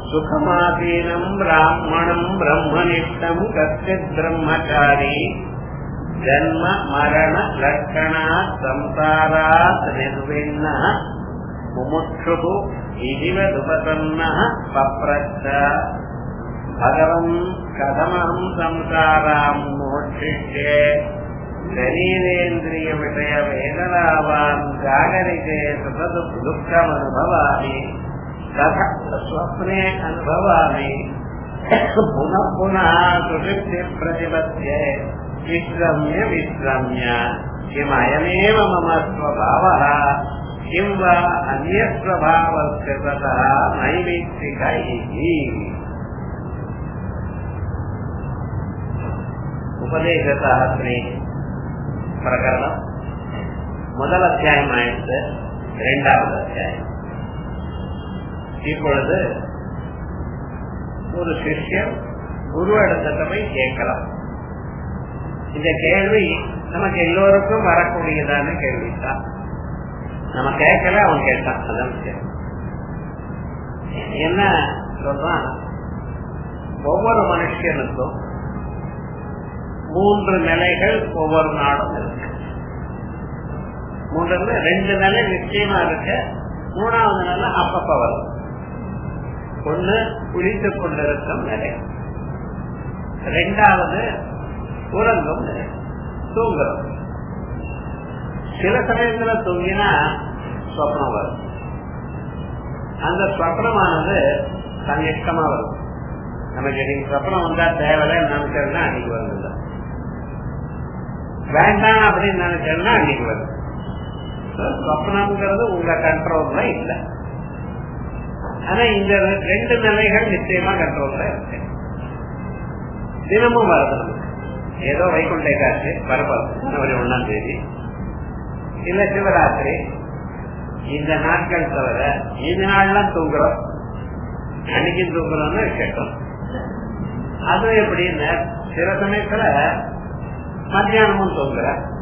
சுகமாசீனம் பிராமணம் பிரம்மனிஷ்டம் கச்சித் பிரம்மச்சாரி ஜன்ம மரண லட்சணா சம்சாராத் நிர்விண்ண முமுட்சு இதிவதுபசன்ன பப்ரச்ச பகவன் கதமம் சம்சாராம் மோட்சிஷ்யே शरीरेन्द्रिय विषय वेदनावान् जागरिते सततु दुःखमनुभवामि तथा स्वप्ने अनुभवामि पुनः पुनः सुषुप्तिप्रतिपद्ये विश्रम्य विश्रम्य किमयमेव मम स्वभावः किं वा अन्यस्वभावस्य ततः नैमित्तिकैः உபதேசசாஸ்திரி பிரகரணம் முதல் அத்தியாயம் ஆயிடுத்து இரண்டாவது அத்தியாயம் இப்பொழுது ஒரு சிஷ்யன் குரு இடத்துல போய் கேட்கலாம் இந்த கேள்வி நமக்கு எல்லோருக்கும் வரக்கூடியதான கேள்விதான் நம்ம கேட்கல அவன் கேட்டான் அதான் விஷயம் என்ன சொல்றான் ஒவ்வொரு மனுஷனுக்கும் மூன்று நிலைகள் ஒவ்வொரு நாடும் இருக்கு மூன்று ரெண்டு நிலை நிச்சயமா இருக்கு மூணாவது நிலை அப்பப்ப வரும் ஒண்ணு குளித்துக் கொண்டிருக்கும் நிலை ரெண்டாவது உறங்கும் நிலை தூங்குறோம் சில சமயத்துல தூங்கினா சொப்னம் வரும் அந்த சொப்னமானது தன் இஷ்டமா வரும் நமக்கு இன்னைக்கு சொப்னம் வந்தா தேவையில்ல நினைச்சதுன்னா அன்னைக்கு வருது வேண்டாம் அப்படின்னு நினைச்சேன்னா அன்னைக்கு வரும் சொப்னம்ங்கிறது உங்க கண்ட்ரோல்ல இல்ல ஆனா இந்த ரெண்டு நிலைகள் நிச்சயமா கண்ட்ரோல்ல இருக்கு தினமும் வருது ஏதோ வைகுண்ட காட்சி பரபரப்பு ஜனவரி ஒன்னாம் தேதி இல்ல சிவராத்திரி இந்த நாட்கள் தவிர இந்த நாள்லாம் தூங்குறோம் அன்னைக்கு தூங்குறோம்னு கேட்டோம் அது எப்படின்னு சில சமயத்துல மத்தியானமும் தூங்குற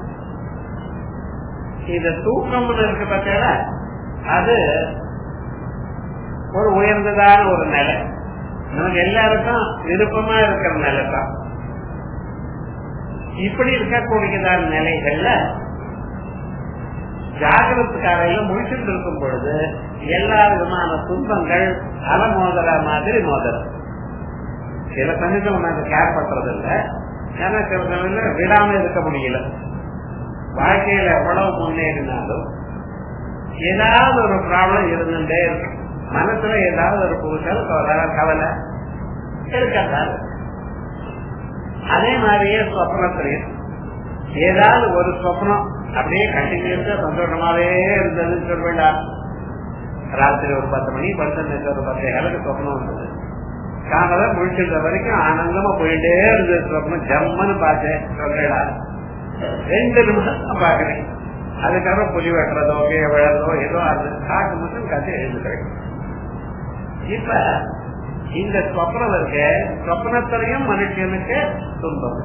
இந்த தூக்கம்னு இருக்கு பார்த்தீங்களா அது ஒரு உயர்ந்ததான ஒரு நிலை நமக்கு எல்லாருக்கும் விருப்பமா இருக்கிற நிலை தான் இப்படி இருக்கக்கூடியதான நிலைகள்ல ஜாகிரத்து காலையில முழிச்சுட்டு இருக்கும் பொழுது எல்லா விதமான துன்பங்கள் அல மோதற மாதிரி மோதல் சில சமயத்தில் நம்ம கேர் பண்றது இல்ல ஏன்னா சில சமயத்துல விடாம இருக்க முடியல வாழ்க்கையில எவ்வளவு முன்னேறினாலும் ஏதாவது ஒரு ப்ராப்ளம் இருந்துட்டே இருக்கு மனசுல ஏதாவது ஒரு புதுசல் கவலை இருக்கத்தான் அதே மாதிரியே சொப்னத்திலையும் ஏதாவது ஒரு சொப்னம் அப்படியே கண்டினியூஸா சந்தோஷமாவே இருந்ததுன்னு சொல்வேண்டா ராத்திரி ஒரு பத்து மணி பத்து ஒரு பத்து ஏழுக்கு சொப்னம் வந்தது காணல முழிச்சிருந்த வரைக்கும் ஆனந்தமா போயிட்டே இருந்தது சொப்னம் ஜம்மன்னு பார்த்தேன் சொல்றேடா ரெண்டு நிமிஷம் தான் பாக்குறேன் அதுக்கப்புறம் புலி வெட்டுறதோ கீழே விழறதோ ஏதோ அது காட்டு மட்டும் கதை எழுதுக்கிறேன் இப்ப இந்த சொப்னம் இருக்க சொப்னத்திலையும் மனுஷனுக்கு துன்பம்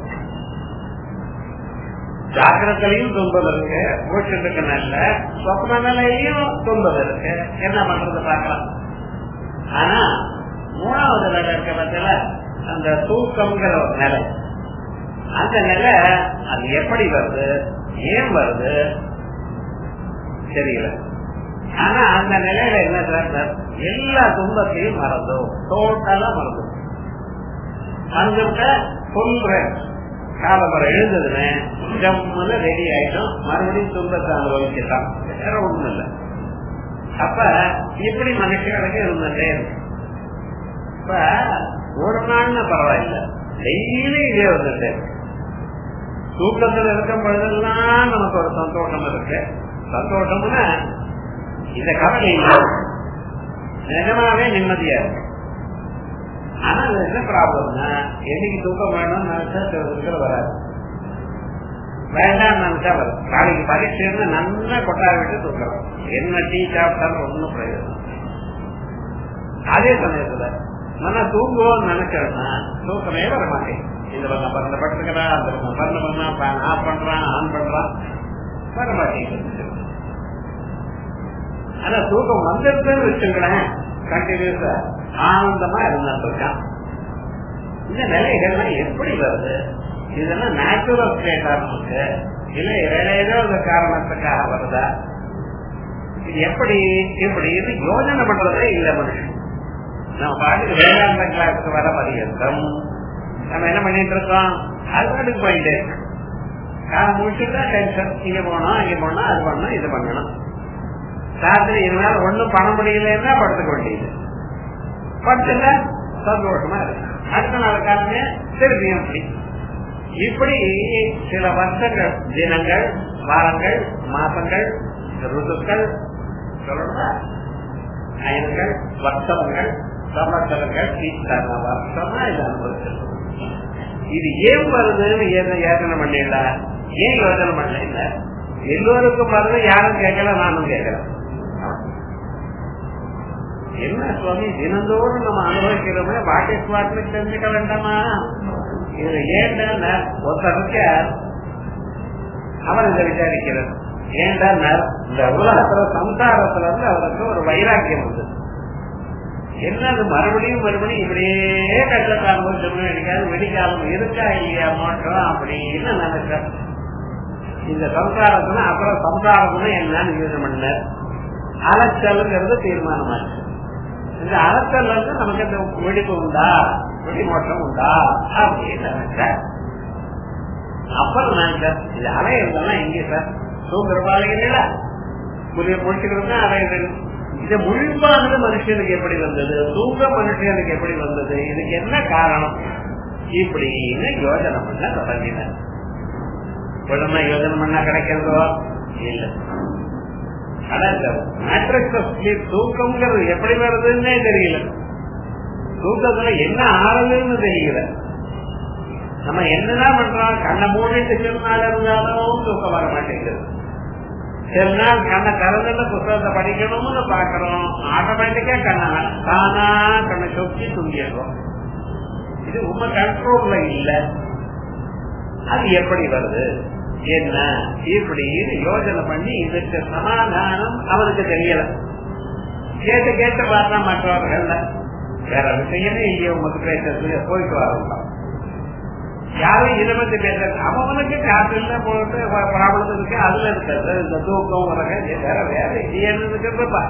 ஜாக்கிரத்திலையும் துன்பம் இருக்கு மூச்சுக்கு நல்ல சொப்ன நிலையிலையும் துன்பம் இருக்கு என்ன பண்றது பார்க்கலாம் ஆனா மூணாவது நிலை இருக்க பத்தில அந்த தூக்கம்ங்கிற ஒரு நிலை அந்த நிலை அது எப்படி வருது ஏன் வருது தெரியல ஆனா அந்த நிலையில என்ன சார் எல்லா துன்பத்தையும் மறந்தோம் டோட்டலா மறந்தோம் மறந்துவிட்ட சொல்றேன் காலம்பரம் எழுந்ததுன்னு ஜம்முன்னு ரெடி ஆயிட்டோம் மறுபடியும் துன்பத்தை அனுபவிச்சுட்டான் வேற ஒண்ணும் இல்லை அப்ப இப்படி மனுஷங்களுக்கு இருந்துட்டே இருக்கு இப்ப ஒரு நாள்னு பரவாயில்ல டெய்லி இதே வந்துட்டே இருக்கு தூக்கத்துல இருக்கும் பொழுதெல்லாம் நமக்கு ஒரு சந்தோஷம் இருக்கு சந்தோஷம்னா இந்த கவலை இல்லை நிஜமாவே நிம்மதியா இருக்கு ஆனா அது என்ன ப்ராப்ளம்னா என்னைக்கு தூக்கம் வேணும்னு நினைச்சா சில வராது வேண்டாம் நினைச்சா வரும் நாளைக்கு பரீட்சை நல்லா கொட்டார விட்டு தூக்குறோம் என்ன டீ சாப்பிட்டாலும் ஒன்றும் பிரயோஜனம் அதே சமயத்துல நல்லா தூங்குவோம்னு நினைச்சோம்னா தூக்கமே வர மாட்டேன் இந்த பக்கம் பறந்த படுத்துக்கிறான் அந்த பக்கம் பறந்த பண்ணா ஃபேன் ஆஃப் பண்றான் ஆன் பண்றான் வர மாட்டேங்குது ஆனா தூக்கம் வந்துருக்குன்னு வச்சுங்களேன் கண்டினியூஸா ஆனந்தமா இருந்துட்டு இருக்கான் இந்த நிலைகள்லாம் எப்படி வருது இதெல்லாம் நேச்சுரல் ஸ்டேட்டா இருக்கு இல்ல வேற ஏதோ ஒரு காரணத்துக்காக வருதா இது எப்படி இப்படி இது யோஜனை பண்றதே இல்ல மனுஷன் நம்ம பாட்டுக்கு வேதாந்த கிளாஸுக்கு வர பரியந்தம் நம்ம என்ன பண்ணிட்டு இருக்கோம் அது பாட்டுக்கு போயிட்டே இருக்கோம் காலம் முடிச்சுட்டா டென்ஷன் இங்க போனோம் இங்க போனோம் அது பண்ணணும் இது பண்ணணும் ராத்திரி இதனால ஒண்ணும் பண்ண முடியலன்னா படுத்துக்க வேண்டியது படுத்துல சந்தோஷமா இருக்கு அடுத்த நாள் காலமே திருப்பியும் அப்படி இப்படி சில வருஷங்கள் தினங்கள் வாரங்கள் மாசங்கள் ருதுக்கள் சொல்லணுமா அயன்கள் வர்த்தவங்கள் சமஸ்தலங்கள் இத்தனை வருஷமா இது அனுபவிச்சிருக்கோம் இது ஏன் வருதுன்னு யோசனை பண்ணல ஏன் யோசனை பண்ணல எல்லோருக்கும் வருது யாரும் கேட்கல நானும் கேட்கல என்ன சுவாமி தினந்தோறும் நம்ம அனுபவிக்கிறோமே வாட்டி ஸ்வாட்ல தெரிஞ்சுக்க வேண்டாமா இது ஏன்டா ஒருத்தருக்கு அவர் இதை விசாரிக்கிறார் ஏன்டா இந்த உலகத்துல சம்சாரத்துல இருந்து அவருக்கு ஒரு வைராக்கியம் வந்து என்னது மறுபடியும் மறுபடியும் இப்படியே கஷ்டத்தை அனுபவிச்சோம்னு நினைக்காது வெடிக்காலம் இருக்கா இல்லையா மாற்றம் அப்படின்னு நினைச்ச இந்த சம்சாரத்துல அப்புறம் சம்சாரத்துல என்னன்னு யோசனை பண்ண அலைச்சலுங்கிறது தீர்மானமாச்சு இந்த அலைச்சல் வந்து நமக்கு இந்த வெடிப்பு உண்டா வெடி மோட்டம் உண்டா அப்படின்னு நினைச்ச அப்புறம் நினைச்சேன் இது அலையிறதெல்லாம் எங்கே சார் தூங்குற பாலைகளா புரிய முடிச்சுக்கிறது அலையிறது இது முழுப்பானது மனுஷனுக்கு எப்படி வந்தது தூங்க மனுஷனுக்கு எப்படி வந்தது இதுக்கு என்ன காரணம் இப்படின்னு யோஜனை பண்ண தொடங்கின உடனே யோஜனை பண்ணா கிடைக்கிறதோ இல்ல தூக்கம்ங்கிறது எப்படி வருதுன்னே தெரியல தூக்கத்துல என்ன ஆறுதுன்னு தெரியல நம்ம என்னதான் பண்றோம் கண்ணை மூடிட்டு சொன்னால இருந்தாலும் தூக்கம் வர மாட்டேங்குது சில நாள் கண்ணை திறந்துட்டு புத்தகத்தை படிக்கணும்னு பாக்குறோம் ஆட்டோமேட்டிக்கா கண்ணை தானா கண்ணை சொக்கி தூங்கிடுறோம் இது உங்க கண்ட்ரோல்ல இல்ல அது எப்படி வருது என்ன இப்படின்னு யோசனை பண்ணி இதுக்கு சமாதானம் அவனுக்கு தெரியல கேட்டு கேட்டு பார்த்தா மற்றவர்கள் வேற விஷயமே இல்லையே உங்களுக்கு பேசுறது போயிட்டு வரலாம் யாரும் இதை பத்தி பேசுறது அவனுக்கு காற்றுல போட்டு ப்ராப்ளம் இருக்கு அதுல இருக்கிறது இந்த தூக்கம் உலக வேற வேற இல்லையன்னு இருக்கிறதுப்பா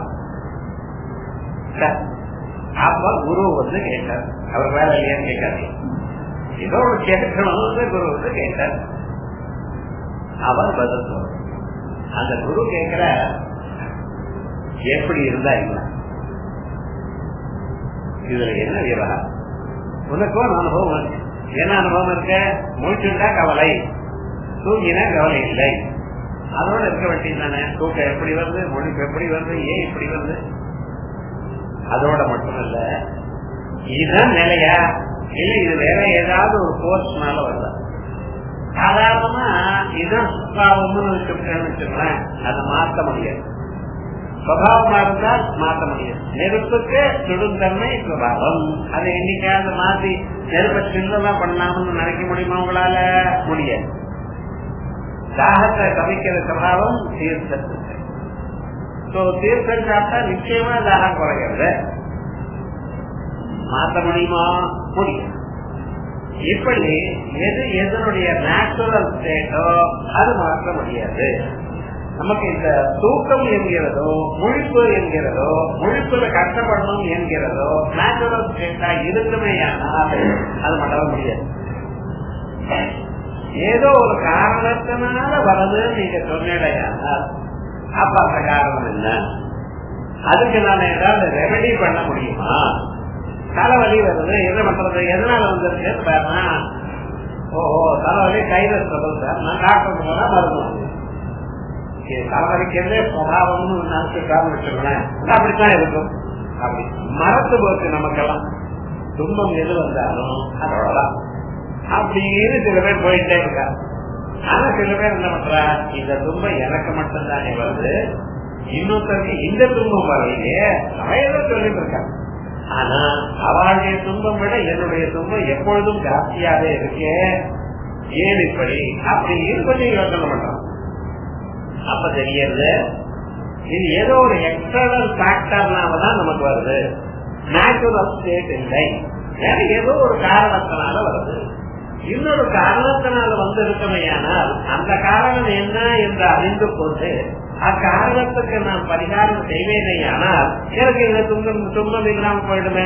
அப்ப குரு வந்து கேட்டார் அவர் வேலை இல்லையான்னு கேட்காது ஏதோ ஒரு கேட்கணும்னு குரு வந்து கேட்டார் அவர் பதில் சொல்ற அந்த குரு கேட்கிற எப்படி இருந்தா இல்ல இதுல என்ன விவகாரம் உனக்கும் அனுபவம் இருக்கு என்ன அனுபவம் இருக்க மூச்சுண்டா கவலை தூங்கினா கவலை இல்லை அதோட இருக்க வேண்டியது தானே தூக்கம் எப்படி வருது மொழிப்பு எப்படி வருது ஏன் இப்படி வருது அதோட மட்டுமல்ல இதுதான் நிலையா இல்ல இது வேற ஏதாவது ஒரு கோர்ஸ்னால வருதா சாதாரணமா இதுதான் சுபாவம்னு வச்சுக்கோங்களேன் அதை மாற்ற முடியாது சுவாவமா இருந்தால் மாற்ற முடியாது நெருப்புக்கு சுடுந்தன்மை சுபாவம் அதை என்னைக்காவது மாத்தி நெருப்பை சின்னதான் பண்ணலாம்னு நினைக்க முடியுமா உங்களால முடியாது தாகத்தை கவிக்கிற சுபாவம் தீர்த்தத்துக்கு தீர்த்தம் சாப்பிட்டா நிச்சயமா தாகம் குறைகிறது மாற்ற முடியுமா முடியும் இப்படி எது எதனுடைய நேச்சுரல் ஸ்டேட்டோ அது மாற்ற முடியாது நமக்கு இந்த தூக்கம் என்கிறதோ முழிப்பு என்கிறதோ முழிப்புல கஷ்டப்படணும் என்கிறதோ நேச்சுரல் ஸ்டேட்டா இருக்குமே ஆனால் அது மறக்க முடியாது ஏதோ ஒரு காரணத்தினால வரதுன்னு நீங்க சொன்னால் அப்ப அந்த காரணம் என்ன அதுக்கு நான் ஏதாவது ரெமெடி பண்ண முடியுமா தலைவலி வருது என்ன பண்றது எதனால வந்திருக்கேன்னு பாருனா ஓஹோ தலைவலி கைரஸ் வருது சார் நான் டாக்டர் போனா மருந்து தலைவலிக்கிறதே சுவாவம்னு நினைச்சுக்காம வச்சுக்கோங்களேன் அப்படித்தான் இருக்கும் அப்படி மறத்து போச்சு நமக்கெல்லாம் துன்பம் எது வந்தாலும் அதோடதான் அப்படின்னு சில பேர் போயிட்டே இருக்கா ஆனா சில பேர் என்ன பண்றா இந்த துன்பம் எனக்கு மட்டும்தானே வருது இன்னொருத்தருக்கு இந்த துன்பம் வரலையே அவையதான் சொல்லிட்டு இருக்காங்க ஆனா அவளுடைய துன்பம் விட என்னுடைய துன்பம் எப்பொழுதும் ஜாஸ்தியாவே இருக்கே ஏன் இப்படி அப்படின்னு கொஞ்சம் யோசனை பண்றோம் அப்ப தெரியறது இது ஏதோ ஒரு எக்ஸ்டர்னல் ஃபேக்டர்னால தான் நமக்கு வருது நேச்சுரல் ஸ்டேட் இல்லை வேற ஏதோ ஒரு காரணத்தினால வருது இன்னொரு காரணத்தினால வந்து இருக்கமையானால் அந்த காரணம் என்ன என்று அறிந்து கொண்டு அக்காரணத்துக்கு நான் பரிகாரம் செய்வேனே ஆனால் எனக்கு இந்த துன்பம் துன்பம் இல்லாம போயிடுமே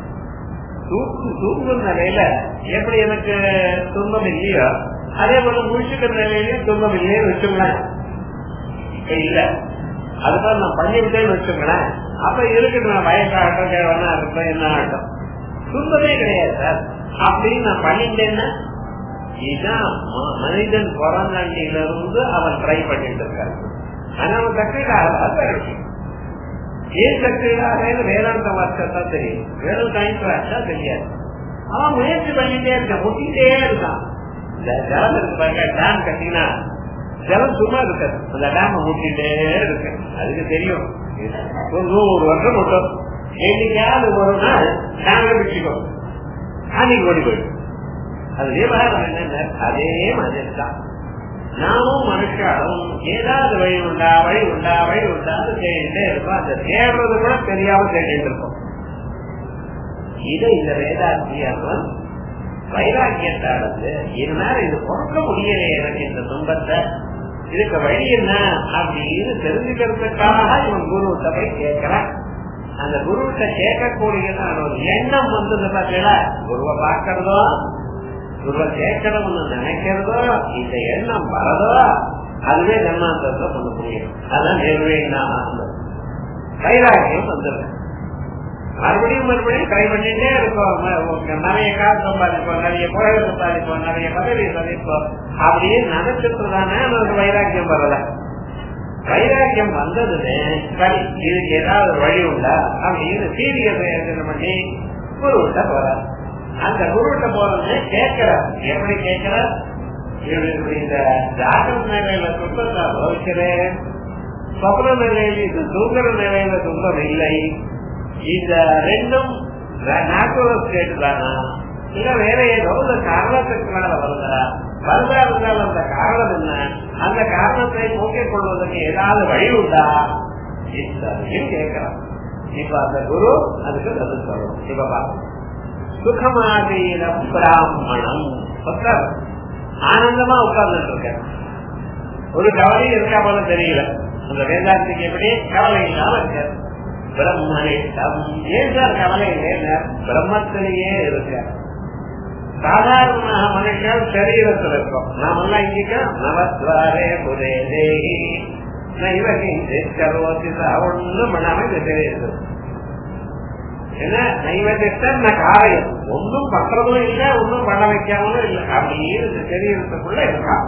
தூங்கும் நிலையில எப்படி எனக்கு துன்பம் இல்லையோ அதே போல முடிச்சுக்கிற நிலையிலயும் துன்பம் இல்லையேன்னு வச்சுங்களேன் இப்ப இல்ல அதுதான் நான் பண்ணிவிட்டேன்னு வச்சுங்களேன் அப்ப இருக்கட்டும் நான் வயசாகட்டும் கேவனா இருக்கட்டும் என்ன ஆகட்டும் துன்பமே கிடையாது சார் அப்படின்னு நான் பண்ணிட்டேன்னா இதுதான் மனிதன் பிறந்தாண்டியில இருந்து அவன் ட்ரை பண்ணிட்டு இருக்காரு ஆனா அவன் சக்தியில ஏன் சக்தியிலாக வேதாந்த வார்த்தை தெரியும் வேதாந்த வார்த்தை தெரியாது அவன் முயற்சி பண்ணிட்டே இருக்கான் முட்டிட்டே இருக்கான் இந்த ஜலம் இருக்கு பாருங்க டேம் கட்டினா ஜலம் சும்மா இருக்காது அந்த டேம முட்டிட்டே இருக்கு அதுக்கு தெரியும் ஒரு நூறு வருஷம் மட்டும் என்னைக்காவது ஒரு நாள் டேம பிடிச்சிக்கோ அன்னைக்கு ஓடி போயிடும் அது விவகாரம் என்னென்ன அதே மாதிரி தான் நாமும் மனுஷாலும் ஏதாவது வழி உண்டா வழி உண்டா வழி உண்டான்னு தேடிட்டே இருக்கோம் அந்த தேடுறது கூட தெரியாம தேடிட்டு இருக்கோம் இதை இந்த வேதாந்தியவன் வைராக்கியத்தை அடைந்து இதனால இது பொறுக்க முடியல எனக்கு இந்த துன்பத்தை இதுக்கு வழி என்ன அப்படின்னு தெரிஞ்சுக்கிறதுக்காக இவன் குருவிட்ட போய் கேட்கிறான் அந்த குருவிட்ட கேட்கக்கூடியதான ஒரு எண்ணம் வந்தது பார்த்தீங்களா குருவை பார்க்கறதோ குருவை கேட்கணும்னு நினைக்கிறதோ இந்த எண்ணம் வரதோ அதுவே ஜன்மாந்தத்தை கொண்டு முடியும் அதான் நிர்வேணா வைராக்கியம் வந்துடும் மறுபடியும் மறுபடியும் ட்ரை பண்ணிட்டே இருக்கோம் நிறைய காசு சம்பாதிப்போம் நிறைய புகழ சம்பாதிப்போம் நிறைய பதவி சந்திப்போம் அப்படின்னு நினைச்சிட்டு தானே நமக்கு வைராக்கியம் வரல வைராக்கியம் வந்ததுன்னு சரி இதுக்கு ஏதாவது வழி உண்டா அப்படின்னு சீரியஸ் யோசனை பண்ணி குருவிட்ட போற அந்த குருவிட்ட போறது கேட்கிற எப்படி கேட்கிற இந்த ஜாகிரத நிலையில துன்பத்தை அனுபவிக்கிறேன் சொப்ன நிலையில் இது தூங்குற நிலையில துன்பம் இல்லை இந்த ரெண்டும் நேச்சுரல் ஸ்டேட் தானா இல்ல வேற ஏதோ ஒரு காரணத்துக்கு மேல வருதா வருதா இருந்தால் அந்த காரணம் என்ன அந்த காரணத்தை போக்கிக் கொள்வதற்கு ஏதாவது வழி உண்டா கேட்கிறான் இப்ப அந்த குரு அதுக்கு பதில் சொல்லணும் இப்ப பாருங்க சுகமாதீன பிராமணம் ஆனந்தமா உட்கார்ந்துட்டு இருக்க ஒரு கவலையும் இருக்கா போல தெரியல அந்த வேதாந்திக்கு எப்படி கவலை இல்லாம இருக்க பிரம்மனிடம் ஏன் சார் கவலை இல்லை பிரம்மத்திலேயே இருக்க சாதாரணமாக மனுஷன் சரீரத்தில் இருக்கும் நாம எல்லாம் இங்க நவத்வாரே புதே தேகி ஒண்ணும் பண்ணாம இந்த சரீரத்தில் என்ன நைவத்தியம் காரியம் ஒன்னும் பண்றதும் இல்ல ஒன்னும் பண்ண வைக்காமலும் இல்ல அப்படின்னு இந்த சரீரத்துக்குள்ள இருக்கான்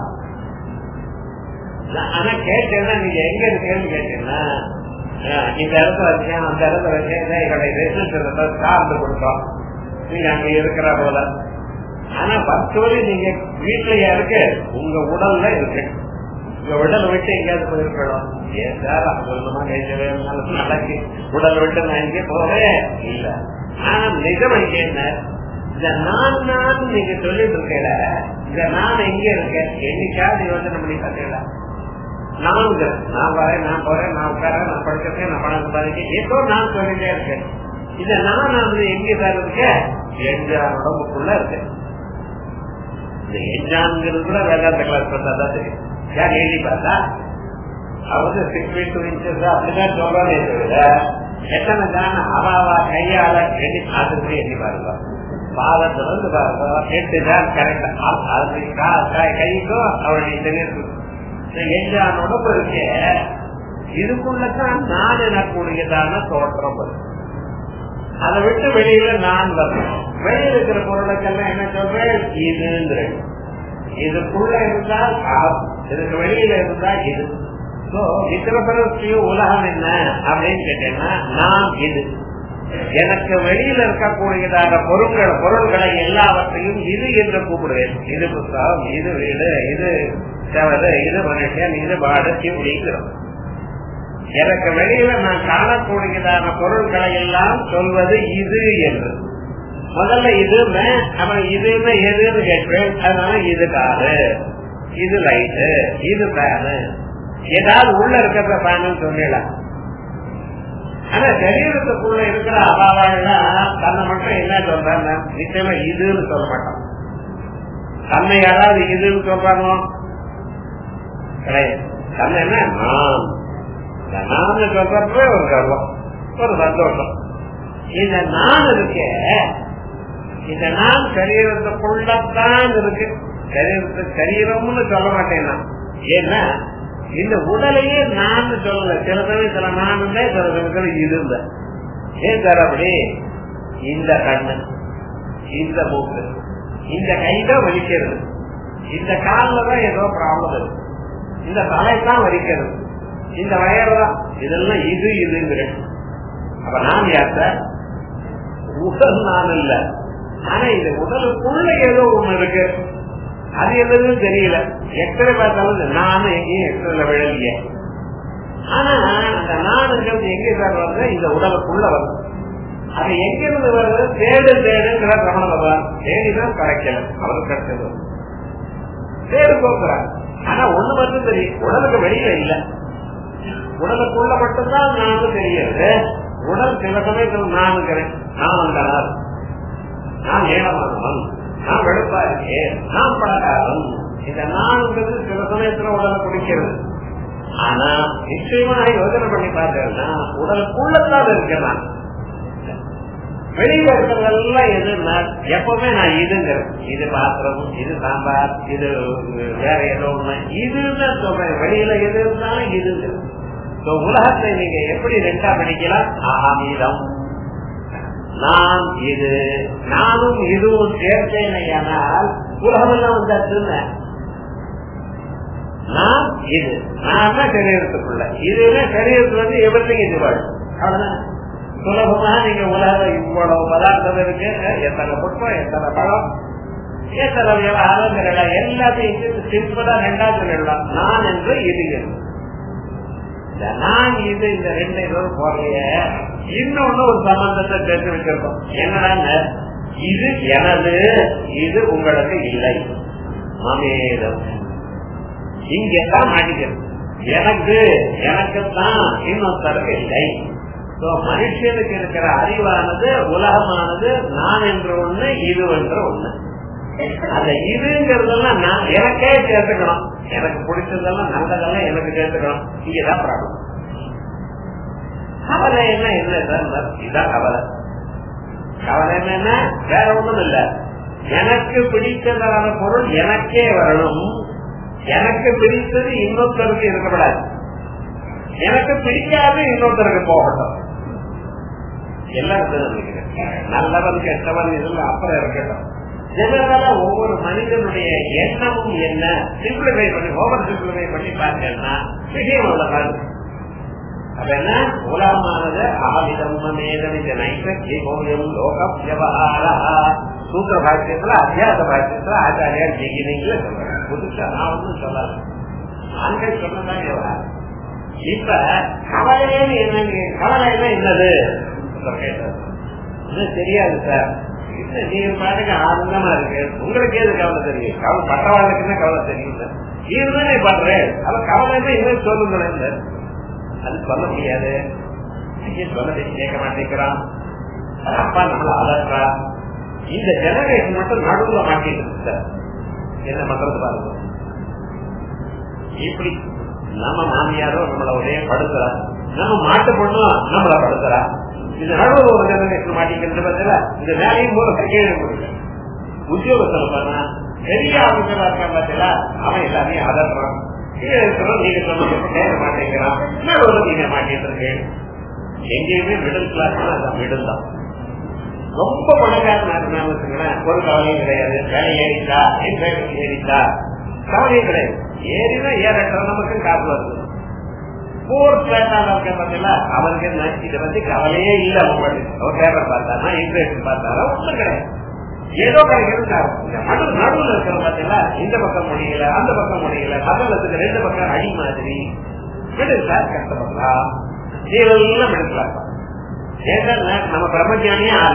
ஆனா கேட்டேன்னா நீங்க எங்க இருக்கேன்னு கேட்டீங்கன்னா இந்த இடத்துல வச்சேன் அந்த இடத்துல வச்சேன் எங்களுடைய ரெசிடென்ட்ல சார்ந்து கொடுத்தோம் நீங்க அங்க இருக்கிற போல ஆனா பத்து வரை நீங்க வீட்லயா இருக்கு உங்க உடல்ல இருக்கு உங்க உடல் விட்டு எங்கேயாவது போயிருக்கணும் ஏன் சார் அவங்க சொல்லணுமா கைச்சவே நடக்கு உடல் விட்டு நான் இங்கே போறேன் இல்ல ஆனா நிஜம் இங்க என்ன இந்த நான் நான் நீங்க சொல்லிட்டு இருக்கல இந்த நான் எங்க இருக்கேன் என்னைக்காவது யோசனை பண்ணி பார்த்தீங்களா நான்கு நான் வரேன் நான் போறேன் நான் உட்காரேன் நான் படிச்சிருக்கேன் நான் பணம் சம்பாதிக்கேன் ஏதோ நான் சொல்லிட்டே இருக்கேன் இந்த நான் வந்து எங்க சார் இருக்கேன் எஞ்சான் உடம்புக்குள்ள இருக்கேன் இந்த எஞ்சான்ங்கிறது கூட வேதாந்த கிளாஸ் பார்த்தா தான் தெரியும் யார் எழுதி பார்த்தா அவங்க சிக்ஸ் ஃபீட் டூ இன்ச்சஸ் அப்படிதான் சொல்றானே தவிர எத்தனை தான அவாவா கையால எண்ணி பார்த்துட்டு எண்ணி பாருங்க பாதத்துல இருந்து பாருங்க எட்டு தான் கரெக்டா கைக்கும் அவருடைய தெரியும் எஞ்சான் உடம்பு இருக்கே இதுக்குள்ளதான் நான் எனக்கூடியதான தோற்றம் வரும் அதை விட்டு வெளியில நான் வரணும் வெளியில இருக்கிற பொருளுக்கெல்லாம் என்ன சொல்றேன் இதுங்கிறேன் இதுக்குள்ள இருந்தால் இதுக்கு வெளியில இருந்தா இது உலகம் என்ன அப்படின்னு கேட்டேன்னா நான் இது எனக்கு வெளியில இருக்கக்கூடியதாக பொருட்கள் பொருள்களை எல்லாவற்றையும் இது என்று கூப்பிடுவேன் இது புத்தகம் இது வீடு இது தவறு இது மனுஷன் இது பாடு இப்படிங்கிறோம் எனக்கு வெளியில நான் காணக்கூடியதான பொருட்களை எல்லாம் சொல்வது இது என்று முதல்ல இது அப்புறம் இதுன்னு எதுன்னு கேட்பேன் அதனால இது காரு இது லைட்டு இது ஃபேனு ஏதாவது உள்ள இருக்கிற ஃபேனு சொல்லலாம் ஆனா சரீரத்துக்குள்ள இருக்கிற அபாவாள்லாம் தன்னை மட்டும் என்ன சொல்றாங்க நிச்சயமா இதுன்னு சொல்ல மாட்டான் தன்னை யாராவது இதுன்னு சொல்றானோ கிடையாது தன்னை என்ன நான் இந்த நான் சொல்றப்பவே ஒரு கர்வம் ஒரு சந்தோஷம் இந்த நான் இருக்கே இந்த நான் சரீரத்துக்குள்ளத்தான் இருக்கு சரீரத்து சரீரம்னு சொல்ல மாட்டேன் நான் ஏன்னா இந்த உடலையே நான் சொல்லல சில சமயத்துல நான் இருந்தேன் சில சமயத்துல இது இருந்தேன் ஏன் சார் அப்படி இந்த கண்ணு இந்த மூக்கு இந்த கை தான் வலிக்கிறது இந்த காலில் தான் ஏதோ ப்ராப்ளம் இருக்கு இந்த தலை தான் வலிக்கிறது இந்த வயர் தான் இதெல்லாம் இது இதுங்கிற அப்ப நான் யார் சார் உடல் நான் இல்ல ஆனா இந்த உடலுக்குள்ள ஏதோ ஒண்ணு இருக்கு அது எதுன்னு தெரியல எத்தனை பார்த்தாலும் நானும் எங்கேயும் எத்தனை விழலையே ஆனா அந்த நானுங்கிறது எங்க சார் வருது இந்த உடலுக்குள்ள வருது அது எங்கிருந்து வருது தேடு தேடுங்கிற ரமண பகவான் தேடிதான் கிடைக்கல அவருக்கு கிடைச்சது தேடு போக்குறார் ஆனா ஒண்ணு மட்டும் தெரியும் உடலுக்கு வெளியில இல்ல உடலுக்குள்ள மட்டும்தான் நானும் தெரியாது உடல் சில சமயத்தில் நானுங்கிறேன் நான் வந்தனார் நான் ஏழமானவன் நான் வெளுப்பா இருக்கேன் நான் பணக்காரன் இந்த நான்கிறது சில சமயத்துல உடலை குடிக்கிறது ஆனா நிச்சயமா நான் யோசனை பண்ணி பார்த்தேன்னா உடலுக்குள்ளதான் இருக்கேன் நான் வெளியில இருக்கிறதெல்லாம் எதுன்னா எப்பவுமே நான் இதுங்கிறேன் இது பாத்திரம் இது சாம்பார் இது வேற ஏதோ ஒண்ணு இதுதான் சொல்றேன் வெளியில எது இருந்தாலும் இதுங்கிறேன் உலகத்தை நீங்க எப்படி ரெண்டா படிக்கலாம் அகமீதம் நான் இது நானும் இதுவும் சேர்த்தேனையானால் உலகமெல்லாம் வந்தாச்சுன்னு நான் இது நான் தான் சரீரத்துக்குள்ள இதுன்னா சரீரத்துல வந்து எவ்வளவு இது வாழும் அவ்வளவுதான் சுலபமா நீங்க உலக இவ்வளவு பதார்த்தம் இருக்கு எத்தனை புஷ்பம் எத்தனை பழம் எத்தனை விவகாரம் சொல்லலாம் எல்லாத்தையும் சிம்பிளா ரெண்டா சொல்லலாம் நான் என்று இது நான் இது இந்த ரெண்டு இதுவும் போறைய இன்னொன்னு ஒரு சம்பந்தத்தை தெரிஞ்சு வச்சிருக்கோம் என்னன்னா இது எனது இது உங்களுக்கு இல்லை மமேதம் இங்கதான் மாட்டிக்கிறது எனக்கு எனக்குத்தான் இன்னொருத்தருக்கு இல்லை மனுஷனுக்கு இருக்கிற அறிவானது உலகமானது நான் என்ற ஒண்ணு இது என்ற ஒண்ணு அந்த இதுங்கிறதெல்லாம் நான் எனக்கே சேர்த்துக்கணும் எனக்கு பிடிச்சதெல்லாம் நல்லதெல்லாம் எனக்கு சேர்த்துக்கணும் இங்கதான் ப்ராப்ளம் கவலை என்ன என்ன சார் இதுதான் கவலை கவலை என்னன்னா வேற ஒண்ணும் இல்ல எனக்கு பிடித்ததான பொருள் எனக்கே வரணும் எனக்கு பிடித்தது இன்னொருத்தருக்கு இருக்கக்கூடாது எனக்கு பிடிக்காது இன்னொருத்தருக்கு போகட்டும் எல்லாம் நல்லவன் கெட்டவன் இதுல அப்புறம் இருக்கட்டும் ஜெனரலா ஒவ்வொரு மனிதனுடைய எண்ணமும் என்ன சிம்பிளிஃபை பண்ணி ஓவர் சிம்பிளிஃபை பண்ணி பார்த்தேன்னா விஷயம் அவ்வளவுதான் அப்ப என்ன உலகமானது அகவிதம் மேதமித நைசக்தி மௌலியம் லோகம் விவகார சூத்திர பாஷ்யத்துல அத்தியாச பாஷ்யத்துல ஆச்சாரியார் ஜெயினீங்கள சொல்றேன் புதுசா நான் ஒன்றும் சொல்லாது ஆண்கள் சொன்னதான் விவகாரம் இப்ப கவலைன்னு என்ன கவலைன்னா என்னது தெரியாது சார் நீங்க பாட்டுக்கு ஆனந்தமா இருக்கு உங்களுக்கு எது கவலை தெரியும் கவலை பட்டவாளுக்குன்னா கவலை தெரியும் சார் இதுதானே பண்றேன் அவ கவலைன்னா இன்னும் சொல்லுங்களேன் சார் அது சொல்ல முடியாது சொல்ல கேட்க மாட்டேங்கிறான் அப்பா நம்மள அலற்றா இந்த ஜெனரேஷன் மட்டும் நடுவுல மாட்டிட்டு சார் என்ன பண்றது பாருங்க இப்படி நம்ம மாமியாரோ நம்மள ஒரே படுத்துறா நம்ம மாட்டு பொண்ணும் நம்மள படுத்துறா இது நடுவில் ஒரு ஜெனரேஷன் மாட்டிக்கிறது பத்தில இந்த வேலையும் போல கீழே முடியல உத்தியோகத்துல பண்ணா பெரிய ஆபீசரா இருக்கான் பாத்தீங்களா அவன் எல்லாத்தையும் அதட்டுறான் கீழே இருக்கிறோம் நீங்க சொன்னது கேட்க மாட்டேங்கிறான் நடுவில் நீங்க மாட்டிட்டு இருக்கேன் எங்கேயுமே மிடில் கிளாஸ் அதான் மிடில் தான் ரொம்ப பணக்காரனா இருந்தா வச்சுங்களேன் ஒரு கவலையும் கிடையாது வேலை ஏறிட்டா இன்ஃபேக்ஷன் ஏறிட்டா கவலையும் கிடையாது ஏறினா ஏறட்டும் நமக்கு காசு வருது போர் பேட்டால இருக்க பார்த்தீங்களா அவருக்கு என்ன இதை பத்தி கவலையே இல்ல அவங்களுக்கு அவர் பேப்பர் பார்த்தாரா இன்ஃபேக்ஷன் பார்த்தாரா ஒன்றும் கிடையாது ஏதோ கிடைக்கிறது நடு நடுவில் இருக்கிற பார்த்தீங்களா இந்த பக்கம் முடியல அந்த பக்கம் முடியல பக்கத்துக்கு ரெண்டு பக்கம் அடி மாதிரி மிடில் கிளாஸ் கஷ்டப்படலாம் இதெல்லாம் மிடில் கிளாஸ் ஏன்னா நம்ம பிரம்மஜானியே ஆல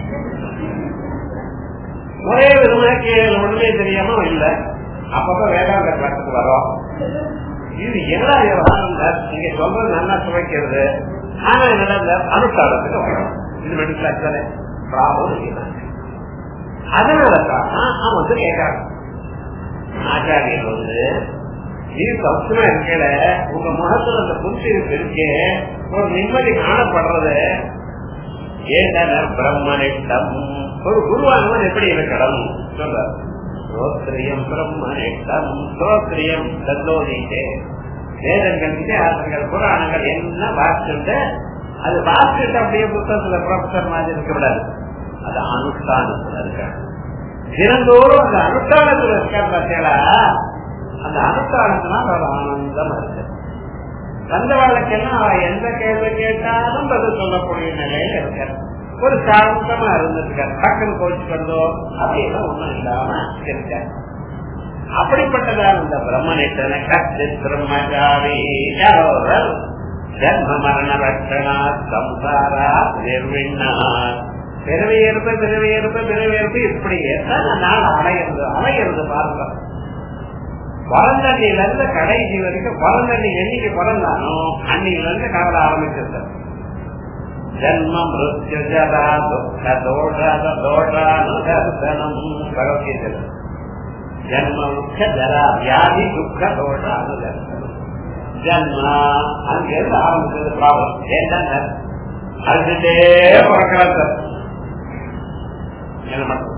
ஒரே விதமாக கீழே ஒண்ணுமே தெரியாம இல்ல அப்பப்ப வேதாந்த கிளாஸுக்கு வரோம் இது என்ன விவகாரம் நீங்க சொல்றது நல்லா சுவைக்கிறது ஆனா என்னடா இந்த அனுஷ்டானத்துக்கு வரணும் இது மெடிக்கல் அச்சனை ப்ராப்ளம் அதனாலதான் அவன் வந்து கேட்கறான் ஆச்சாரியர் வந்து நீ சௌக்கியமா இருக்கல உங்க முகத்துல அந்த புரிச்சிருக்கு இருக்கே ஒரு நிம்மதி காணப்படுறது ஏதன பிரம்மனிட்டம் ஒரு குருவானவன் எப்படி இருக்கணும் சொல்ற ஸ்ரோத்ரியம் பிரம்மனிட்டம் ஸ்ரோத்ரியம் தந்தோதிட்டே வேதங்கள் இதிகாசங்கள் புராணங்கள் என்ன வாசிட்டு அது வாசிட்டு அப்படியே புத்தகத்துல ப்ரொஃபசர் மாதிரி இருக்க விடாது அது அனுஷ்டானத்துல இருக்க தினந்தோறும் அந்த அனுஷ்டானத்துல இருக்க பார்த்தீங்களா அந்த அனுஷ்டானத்தினால் ஒரு ஆனந்தம் இருக்கு வந்தவாளுக்கெல்லாம் அவ எந்த கேள்வி கேட்டாலும் பதில் சொல்லக்கூடிய நிலையில இருக்க ஒரு சாந்தமா இருந்திருக்க டக்குன்னு கோச்சு வந்தோ அப்படியெல்லாம் ஒண்ணும் இல்லாம இருக்க அப்படிப்பட்டதான இந்த பிரம்மனிட்டன கச்சித் பிரம்மச்சாரி யாரோவர் ஜன்ம மரண ரட்சணா சம்சாரா நிர்விண்ணா பிறவியேற்பு பிறவியேற்பு பிறவியேற்பு இப்படி எத்தனை நாள் அலையிறது அலையிறது பாருங்க பிறந்தண்ணில இருந்து கடைசி வரைக்கும் பிறந்தண்ணி என்னைக்கு பிறந்தானோ அன்னில இருந்து கவலை ஆரம்பிச்சிருக்க ஜன்ம மிருத்யு ஜரா துக்க தோஷாத தோஷானுதர்சனம் பகவத்கீதை ஜன்ம முக்கிய ஜரா வியாதி துக்க தோஷ அனுதர்சனம் ஜன்மா அங்கிருந்து ஆரம்பிச்சது ப்ராப்ளம் ஏன்டாங்க அழுதுட்டே பிறக்கிறார் சார் என்ன பண்றது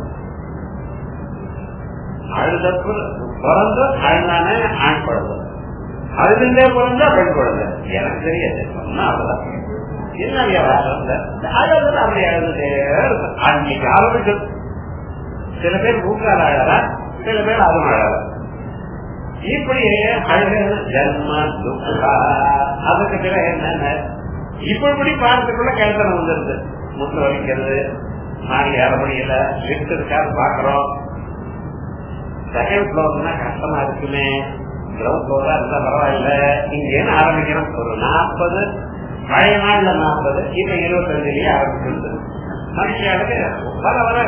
அழுத பிறந்து அழுதானே ஆண் குழந்தை அழுதுண்டே பிறந்தா பெண் குழந்தை எனக்கு தெரியாது சொன்னா அவ்வளவுதான் என்ன வியாபாரம் அழுது அப்படி அழுதுட்டே அன்னைக்கு ஆரம்பிச்சு சில பேர் மூக்கால் அழறா சில பேர் அதுவும் அழறா இப்படியே அழுகிறது ஜன்ம துக்கா அதுக்கு பிறகு என்னென்ன இப்படி பார்த்துக்குள்ள கேள்வி வந்துருது முட்டு வலிக்கிறது மாடி ஏற முடியல லிப்ட் இருக்காது பாக்குறோம் செகண்ட் ஃபிளோர்னா கஷ்டமா இருக்குமே கிரவுண்ட் ஃபிளோரா இருந்தா பரவாயில்ல இங்க என்ன ஆரம்பிக்கிறோம் ஒரு நாற்பது பழைய நாள்ல நாற்பது இப்ப இருபத்தஞ்சுலயே ஆரம்பிச்சிருந்தது மனுஷனுக்கு வர வர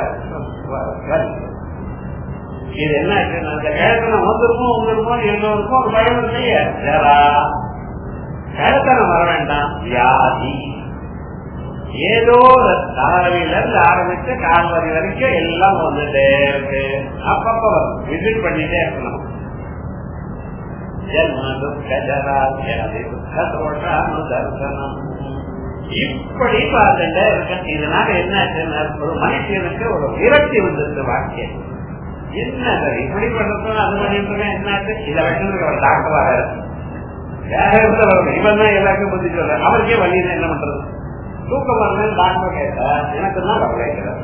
இது என்ன அந்த கிழக்கணம் வந்துருமோ வந்துருமோ எல்லோருக்கும் ஒரு பயம் இல்லையே ஜரா கிழக்கணம் வர வேண்டாம் வியாதி ஏதோ தலைவில இருந்து ஆரம்பிச்சு கால்வரி வரைக்கும் எல்லாம் வந்துட்டே இருக்கு அப்பப்ப வரும் விசிட் பண்ணிட்டே இருக்கணும் ஜென்ம துக்க ஜரா வியாதி துக்க தோஷானுதர்சனம் இப்படி பார்த்துட்டே இருக்க இதனால என்ன ஒரு மனுஷனுக்கு ஒரு விரக்தி வந்துருக்கு வாக்கியம் என்ன சார் இப்படி பண்றது அது பண்ணிட்டு என்ன இதை வச்சு ஒரு டாக்டர் வர வேற இடத்துல இவன் தான் எல்லாருக்கும் புத்தி சொல்ற அவருக்கே வழி என்ன பண்றது தூக்கம் வரல டாக்டர் கேட்டா எனக்கு தான் கவலை இருக்கிறது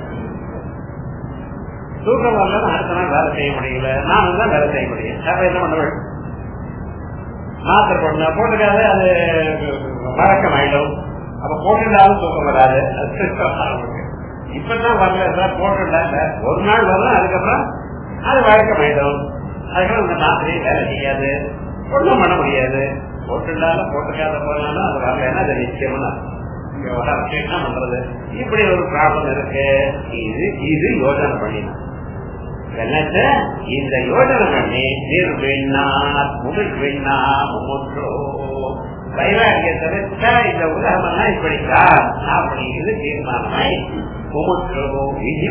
தூக்கம் வரல அடுத்த நாள் வேலை செய்ய முடியல நானும் தான் வேலை செய்ய முடியும் அப்ப என்ன பண்ணுவேன் மாத்திரை போடணும் போட்டுக்காத அது வழக்கம் ஆயிடும் அப்ப போட்டுட்டாலும் தூக்கம் வராது இப்பதான் வரல சார் போட்டுட்டாங்க ஒரு நாள் வரலாம் அதுக்கப்புறம் அது வழக்கம் ஆயிடும் அதுக்கப்புறம் இந்த மாத்திரையை வேலை செய்யாது ஒன்றும் பண்ண முடியாது போட்டுட்டாலும் போட்டுக்காத போனாலும் அது வரலன்னா அது நிச்சயமா என்ன பண்றது இப்படி ஒரு ப்ராப்ளம் இருக்கு இது இது யோசனை பண்ணினா என்னத்த இந்த யோசனை பண்ணி நிர்விண்ணா முகிழ்விண்ணா முமுற்றோ வைராகியத்தை வச்சா இந்த உலகம் எல்லாம் இப்படித்தான் அப்படின்னு தீர்மானமாய் முமுற்றோ விதி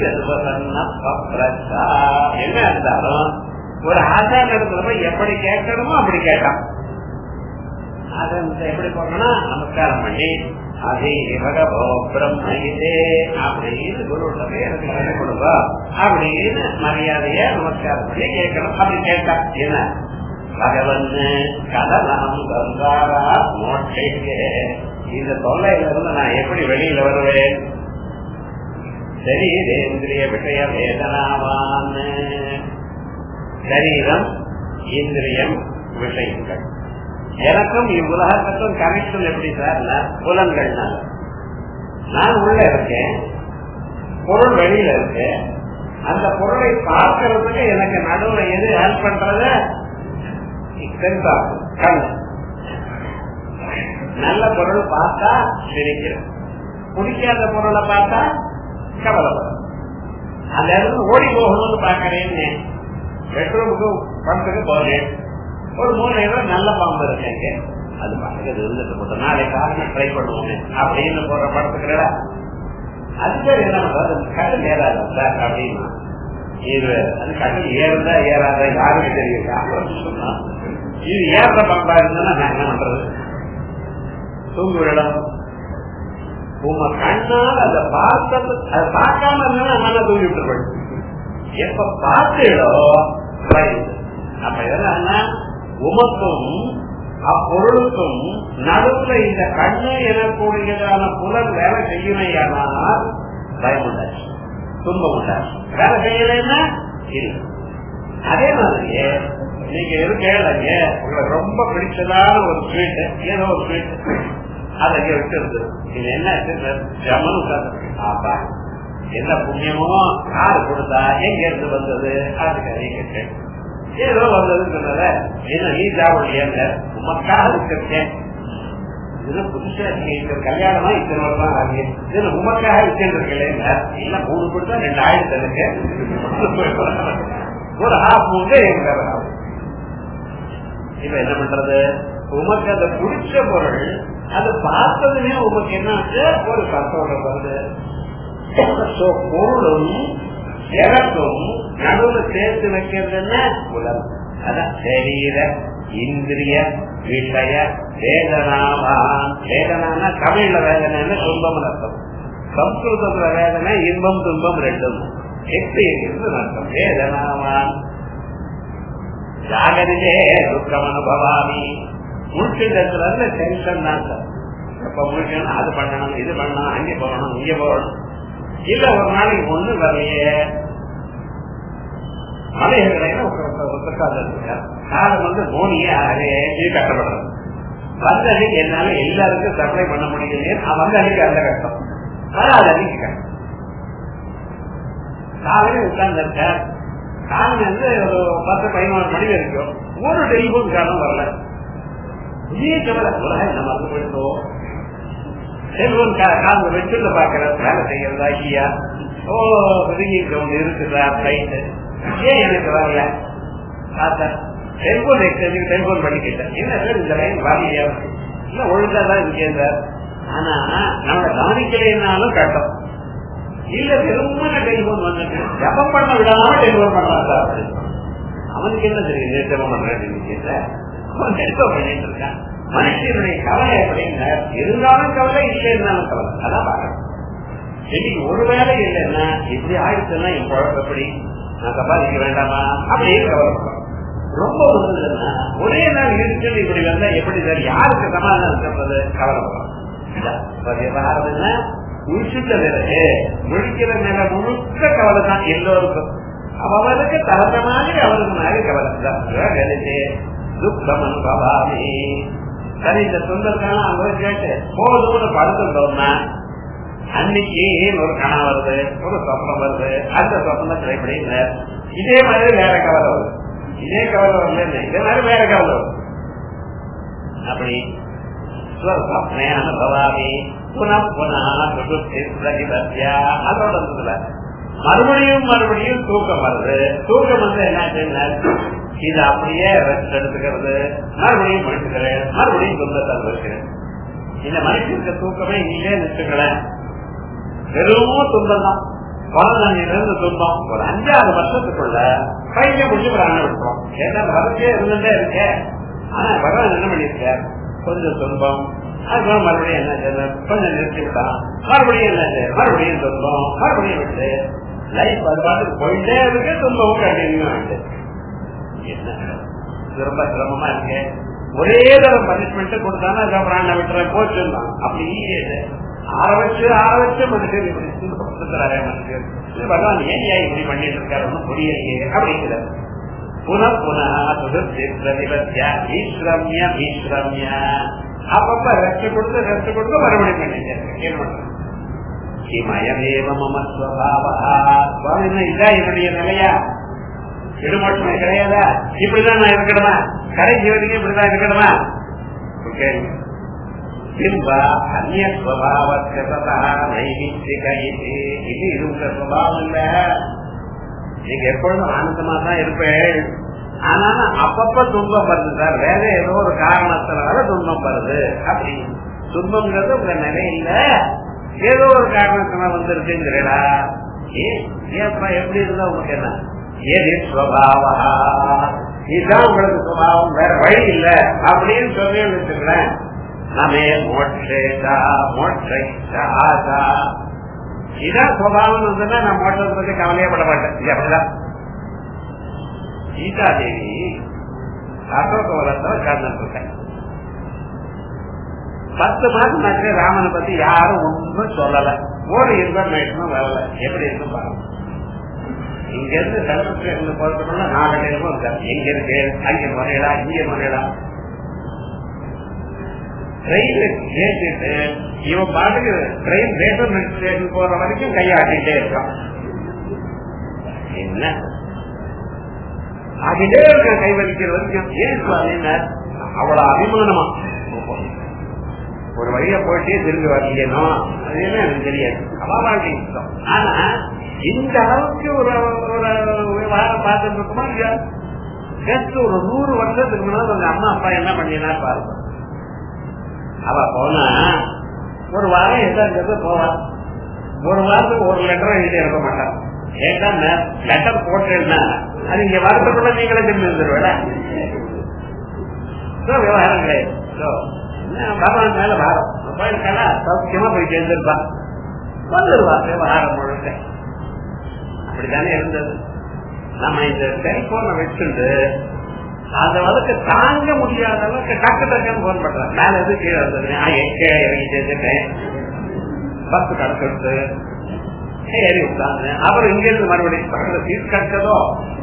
என்ன இருந்தாலும் ஒரு ஆசார இடத்துல போய் எப்படி கேட்கணுமோ அப்படி கேட்டான் அதை எப்படி பண்ணணும் நமஸ்காரம் பண்ணி அதே பகவோ பிரம்ம இதே அப்படின்னு குருட்டமே எனக்கு வேலை கொடுங்க அப்படின்னு மரியாதைய நமஸ்காரம் பண்ணி கேட்கணும் அப்படி கேட்டா என்ன பகவன் கதனம் கங்காரா மோட்சைக்கு இந்த தொல்லையில இருந்து நான் எப்படி வெளியில வருவேன் சரீரேந்திரிய விஷய வேதனாவான் சரீரம் இந்திரியம் விஷயங்கள் எனக்கும் இவ்வுலகத்துக்கும் கனெக்ஷன் எப்படி சார் புலன்கள்னால நான் உள்ள இருக்கேன் பொருள் வெளியில இருக்கு அந்த பொருளை பார்க்கறதுக்கு எனக்கு நடுவுல எது ஹெல்ப் பண்றது கண் நல்ல பொருள் பார்த்தா சிரிக்கிறேன் பிடிக்காத பொருளை பார்த்தா கவலைப்படும் அந்த இடத்துல ஓடி போகணும்னு பாக்கிறேன்னு பெட்ரூமுக்கு படத்துக்கு போறேன் ஒரு மூலையில நல்ல பாம்பு இருக்கேங்க அது பாட்டுக்கு இருந்துட்டு போட்டோம் நாளைக்கு காரணம் ட்ரை பண்ணுவோமே அப்படின்னு போற படத்துக்குறா அது பேர் என்ன பண்றது கடல் ஏறாது சார் அப்படின்னா இது அது கடல் ஏறுதா ஏறாதா யாருமே தெரியும் சொன்னா இது ஏற பம்பா இருந்தா நான் என்ன பண்றது தூங்கு விடலாம் உங்க கண்ணால் அதை பார்த்தது அதை பார்க்காம இருந்தா நல்லா தூங்கி விட்டுருவேன் எப்ப பார்த்தீங்களோ அப்ப என்னன்னா உமக்கும் அப்பொருளுக்கும் நடுவுல இந்த கண்ணு எனக்கூடியதான புலன் வேலை செய்யணையானால் பயம் உண்டாச்சு துன்பம் உண்டாச்சு வேலை செய்யலைன்னா இல்லை அதே மாதிரியே நீங்க எது கேளுங்க உங்களுக்கு ரொம்ப பிடிச்சதான ஒரு ஸ்வீட் ஏதோ ஒரு ஸ்வீட் அதை இங்க வச்சிருந்து இது என்ன ஜமனு ஆப்பா என்ன புண்ணியமோ யாரு கொடுத்தா எங்க இருந்து வந்தது அதுக்கு அதை கேட்டேன் ஏதோ வந்ததுன்னு சொன்னத என்ன நீ சாப்பிடலையாங்க உமக்காக வச்சிருக்கேன் இது புதுசா நீங்க கல்யாணமா இத்தனை வருஷம் ஆகி இதுல உமக்காக வச்சிருக்கீங்களே இல்ல மூணு கொடுத்தா ரெண்டு ஆயிரத்தி எனக்கு ஒரு ஹாஃப் மூணு எங்க இப்ப என்ன பண்றது உமக்கு அந்த பிடிச்ச பொருள் அது பார்த்ததுமே உமக்கு என்ன ஒரு சந்தோஷம் வருது பொருளும் எனக்கும் நடுவுல சேர்த்து வைக்கிறதுன்னா புலம் அதான் சரீர இந்திரிய விஷய வேதனாவான் வேதனான தமிழ்ல வேதனை துன்பம் அர்த்தம் சம்ஸ்கிருதத்துல வேதனை இன்பம் துன்பம் ரெண்டும் எக்ஸ்பீரியன்ஸ் அர்த்தம் வேதனாவான் ஜாகரிலே துக்கம் அனுபவாமி முழுக்கின்றதுல டென்ஷன் தான் சார் எப்ப முழுக்கணும் அது பண்ணணும் இது பண்ணணும் அங்கே போகணும் இங்க போகணும் இல்ல ஒரு நாளைக்கு ஒண்ணு வரலையே மலைகளையில காலம் வந்து மோனியே ஆகவே கஷ்டப்படுறது வந்த அன்னைக்கு என்னால எல்லாருக்கும் சப்ளை பண்ண முடியலையே வந்த அன்னைக்கு அந்த கஷ்டம் வராத அன்னைக்கு கஷ்டம் காலையில் உட்கார்ந்து இருக்கார் காலையில இருந்து ஒரு பத்து பதினோரு மணி வரைக்கும் ஒரு டெலிபோன் காலம் வரல இதே கவலை உலகம் நம்ம வந்து போயிட்டோம் செல்வன் காந்த வச்சுள்ள பாக்குற வேலை செய்யறதா ஐயா ஓ ரிங்கிங் ஒன்று இருக்குதா ரைட்டு ஏன் எனக்கு வரல பார்த்தேன் செல்போன் எக்ஸ்சேஞ்சுக்கு செல்போன் பண்ணிக்கிட்டேன் என்ன சார் இந்த லைன் வரலையா இல்ல ஒழுங்கா தான் இருக்கேன் சார் ஆனா நம்ம கவனிக்கலைன்னாலும் கட்டம் இல்ல வெறுமன டெலிபோன் வந்துட்டு ஜபம் பண்ண விடாம டெலிபோன் பண்ணலாம் சார் அவனுக்கு என்ன தெரியும் ஜபம் பண்றேன் அவன் டெலிபோன் பண்ணிட்டு இருக்கான் மனுஷனுடைய கவலை எப்படின்னா இருந்தாலும் கவலை இல்லை இருந்தாலும் கவலை அதான் பார்க்கணும் இன்னைக்கு ஒரு வேலை இல்லைன்னா இப்படி ஆயிடுச்சுன்னா என் குழப்பம் எப்படி நான் சம்பாதிக்க வேண்டாமா அப்படின்னு கவலைப்படுறோம் ரொம்ப வந்ததுன்னா ஒரே நாள் இருக்குது இப்படி வந்தா எப்படி சார் யாருக்கு சமாதானம் சொல்றது கவலைப்படுறோம் முடிச்சுட்ட பிறகு முடிக்கிற நிலை முழுக்க கவலை தான் எல்லோருக்கும் அவனுக்கு தகுந்த மாதிரி அவனுக்கு மாதிரி கவலை தான் வேலை துக்கம் அனுபவாமி சரி இந்த சொந்தக்கான அவங்க கேட்டு போதும்னு படுத்துட்டோம்னா அன்னைக்கு ஒரு கணம் வருது ஒரு சொப்பனம் வருது அந்த சொப்பனத்துல எப்படி இதே மாதிரி வேற கவலை வருது இதே கவலை வரல இதே மாதிரி வேற கவலை வருது அப்படி ஸ்வப்னே அனுபவாமி புனః புனः அதோட மறுபடியும் மறுபடியும் தூக்கம் வருது தூக்கம் வந்து என்ன இது அப்படியே ரெஸ்ட் எடுத்துக்கிறது மறுபடியும் முடிச்சுக்கிறேன் மறுபடியும் துன்பத்தை அனுபவிக்கிறேன் இந்த மனுஷனுக்கு தூக்கமே இல்லையே நிறுத்துக்கிறேன் வெறும் துன்பம் தான் குழந்தையிலிருந்து துன்பம் ஒரு அஞ்சாறு வருஷத்துக்குள்ள பையனை முடிச்சு ஒரு அண்ணன் விட்டுறோம் ஏன்னா வரச்சே இருந்துட்டே இருக்கேன் ஆனா பகவான் என்ன பண்ணிருக்கார் கொஞ்சம் துன்பம் அதுக்கப்புறம் மறுபடியும் என்ன செய்யணும் கொஞ்சம் நிறுத்தி விட்டான் மறுபடியும் என்ன செய்ய மறுபடியும் துன்பம் மறுபடியும் விட்டு லைஃப் அது பாட்டுக்கு போயிட்டே இருக்கு துன்பமும் கண்டினியூ ஆயிட்டு ரொம்ப சிரமமா இருக்கு ஒரே தரம் பனிஷ்மெண்ட் கொடுத்தானா அப்புறம் விட்டுறேன் போச்சுருந்தான் அப்படி ஆற வச்சு ஆற வச்சு மனுஷன் இப்படி துன்பப்படுத்துறாரு மனுஷன் பகவான் ஏன் இப்படி பண்ணிட்டு இருக்காரு ஒன்றும் புரியலையே அப்படிங்கிறது புன புனீஸ்ரம்ய ஈஸ்ரம்ய அப்பப்ப ரெஸ்ட் கொடுத்து ரெஸ்ட் கொடுத்து மறுபடியும் பண்ணிட்டு மயமேவ மம ஸ்வபாவா சுவாமி இதான் என்னுடைய நிலையா விடுமாட்டமே கிடையாதா இப்படிதான் நான் இருக்கணுமா கடைசி வரைக்கும் இப்படிதான் இருக்கணுமா பின்பா அந்நிய ஸ்வபாவத்தா நைமித்திக இது இது இருந்த சுவாவம் இல்ல நீங்க எப்பொழுதும் ஆனந்தமா தான் இருப்பேன் ஆனாலும் அப்பப்ப துன்பம் வருது சார் வேற ஏதோ ஒரு காரணத்தினால துன்பம் வருது அப்படி துன்பம்ங்கிறது உங்க நிலையில ஏதோ ஒரு காரணத்தினால வந்திருக்குங்கிறா ஏப்பா எப்படி இருந்தா உங்களுக்கு என்ன ஏது ஸ்வபாவா இதுதான் உங்களுக்கு சுபாவம் வேற வழி இல்ல அப்படின்னு சொல்லி வச்சுக்கிறேன் நமே மோட்சேதா மோட்சா ஆசா இதான் சுபாவம் வந்துன்னா நான் மோட்டத்தை பத்தி கவலையப்பட மாட்டேன் இது அப்படிதான் சீதா தேவி அசோகவரத்துல உட்கார்ந்துட்டு இருக்கேன் பத்து மாசம் ஆச்சு ராமனை பத்தி யாரும் ஒன்றும் சொல்லல ஒரு இன்ஃபர்மேஷனும் வரல எப்படி இருக்கு பாருங்க இங்க இருந்து செலவு ஸ்டேஷன் போறதுக்குள்ள நாலு நேரமும் இருக்காது எங்க இருக்கு அங்க முறையடா இங்க முறையடா ட்ரெயின்ல ஏற்றிட்டு இவன் பாட்டுக்கு ட்ரெயின் ரேஷன் ஸ்டேஷன் போற வரைக்கும் கையாட்டிட்டே இருக்கான் என்ன ஆகிட்டே இருக்க கை வலிக்கிற வரைக்கும் ஏன் சுவாமின்னா அவ்வளவு அபிமானமா ஒரு வழியா போயிட்டே திரும்பி வரலையனும் அது என்ன எனக்கு தெரியாது அவாவாண்டி இஷ்டம் ஆனா இந்த அளவுக்கு ஒரு ஒரு வாரம் பார்த்துட்டு இருக்குமா இல்லையா ஜஸ்ட் ஒரு நூறு வருஷத்துக்கு முன்னாடி உங்க அம்மா அப்பா என்ன பண்ணினா பாருங்க அவ போனா ஒரு வாரம் எதாவது போவா ஒரு வாரத்துக்கு ஒரு லெட்டர் எழுதி இருக்க மாட்டான் ஏட்டா லெட்டர் போட்டேன்னா அது இங்க வரத்துக்குள்ள நீங்களே திரும்பி வந்துருவேடா விவகாரம் கிடையாது பகவான் மேல பாரம் போயிருக்கா சௌக்கியமா போய் சேர்ந்திருப்பா வந்துருவா விவகாரம் முழுக்க அப்படித்தானே இருந்தது நம்ம இந்த செல்போனை வச்சுட்டு அந்த அளவுக்கு தாங்க முடியாத அளவுக்கு டக்கு டக்குன்னு போன் பண்றேன் மேல எது கீழே இருந்தது நான் எங்க இறங்கி சேர்ந்துட்டேன் பஸ் கடக்கிறது ஏறி உட்காந்து அப்புறம் இங்க இருந்து மறுபடியும் பக்கத்துல சீட் கிடைச்சதோ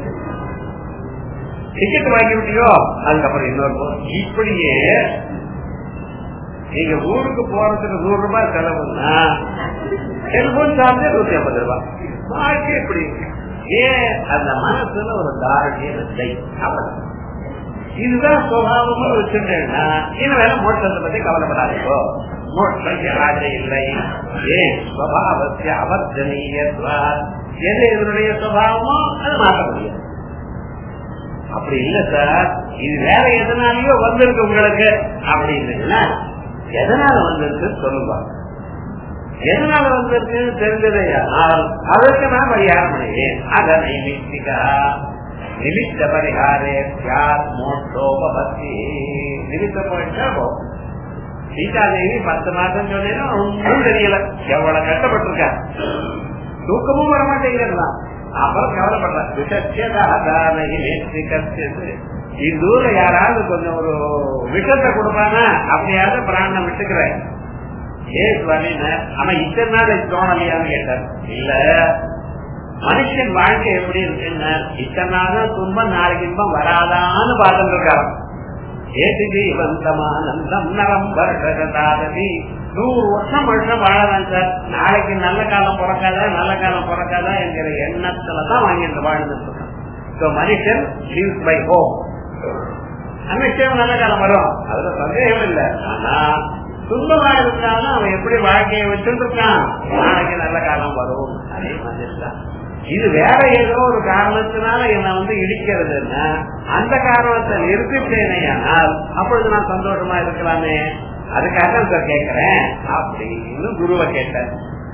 டிக்கெட் வாங்கி விட்டியோ அதுக்கப்புறம் இன்னொரு இப்படியே நீங்க ஊருக்கு போறதுக்கு நூறு ரூபாய் செலவுன்னா செல்போன் சார்ஜே நூத்தி ஐம்பது ரூபாய் வாழ்க்கை எப்படி ஏன் அந்த மனசுல ஒரு தாரணியம் இல்லை அவ்வளவு இதுதான் சுவாவமா வச்சிருந்தேன்னா இன்னும் வேற மோட்டத்தை பத்தி கவலைப்படாதோ மோட்சம் யாரே இல்லை ஏன் சுவாவசிய அவர்ஜனீயத்வா எது இதனுடைய சுவாவமோ அது மாற்ற முடியாது அப்படி இல்ல சார் இது வேற எதனாலயோ வந்திருக்கு உங்களுக்கு அப்படின்னா எதனால வந்திருக்கு சொல்லுங்க எதனால வந்திருக்குன்னு தெரிஞ்சதையானால் அதற்கு நான் பரிகாரம் பண்ணுவேன் அதனை நிமித்திகா நிமித்த பரிகாரே யார் மோட்டோபத்தி நிமித்த போயிட்டா போகும் சீதாதேவி பத்து மாசம் சொன்னேன்னா ஒன்றும் தெரியல எவ்வளவு கஷ்டப்பட்டிருக்கா தூக்கமும் வர மாட்டேங்கிறதான் அப்புறம் கவலைப்படுறேன் இந்த ஊர்ல யாராவது கொஞ்சம் ஒரு விஷத்தை கொடுப்பானா அப்படியாவது பிராணம் விட்டுக்கிறேன் ஏ சுவாமி ஆனா இத்தனை நாள் தோணலையான்னு கேட்டார் இல்ல மனுஷன் வாழ்க்கை எப்படி இருக்குன்னு இத்தனை நாள் துன்பம் நாளைக்கு இன்பம் வராதான்னு பார்த்துட்டு இருக்காரு ஏது ஜீவந்தமானந்தம் நரம் வருஷகதாததி நூறு வருஷம் மனுஷன் வாழலாம் சார் நாளைக்கு நல்ல காலம் பிறக்காதா நல்ல காலம் பிறக்காதா என்கிற எண்ணத்துலதான் வாங்கிட்டு வாழ்ந்துட்டு இருக்கான் மனுஷன் லீவ்ஸ் பை ஹோம் நிச்சயம் நல்ல காலம் வரும் அதுல சந்தேகம் இல்லை ஆனா துன்பமா இருந்தாலும் அவன் எப்படி வாழ்க்கையை வச்சுட்டு இருக்கான் நாளைக்கு நல்ல காலம் வரும் அதே மாதிரி தான் இது வேற ஏதோ ஒரு காரணத்தினால என்ன வந்து இடிக்கிறதுன்னா அந்த காரணத்தை நிறுத்திட்டேனேயானால் அப்பொழுது நான் சந்தோஷமா இருக்கலாமே அதுக்காக சார் கேட்கிறேன் அப்படின்னு குருவை கேட்டேன்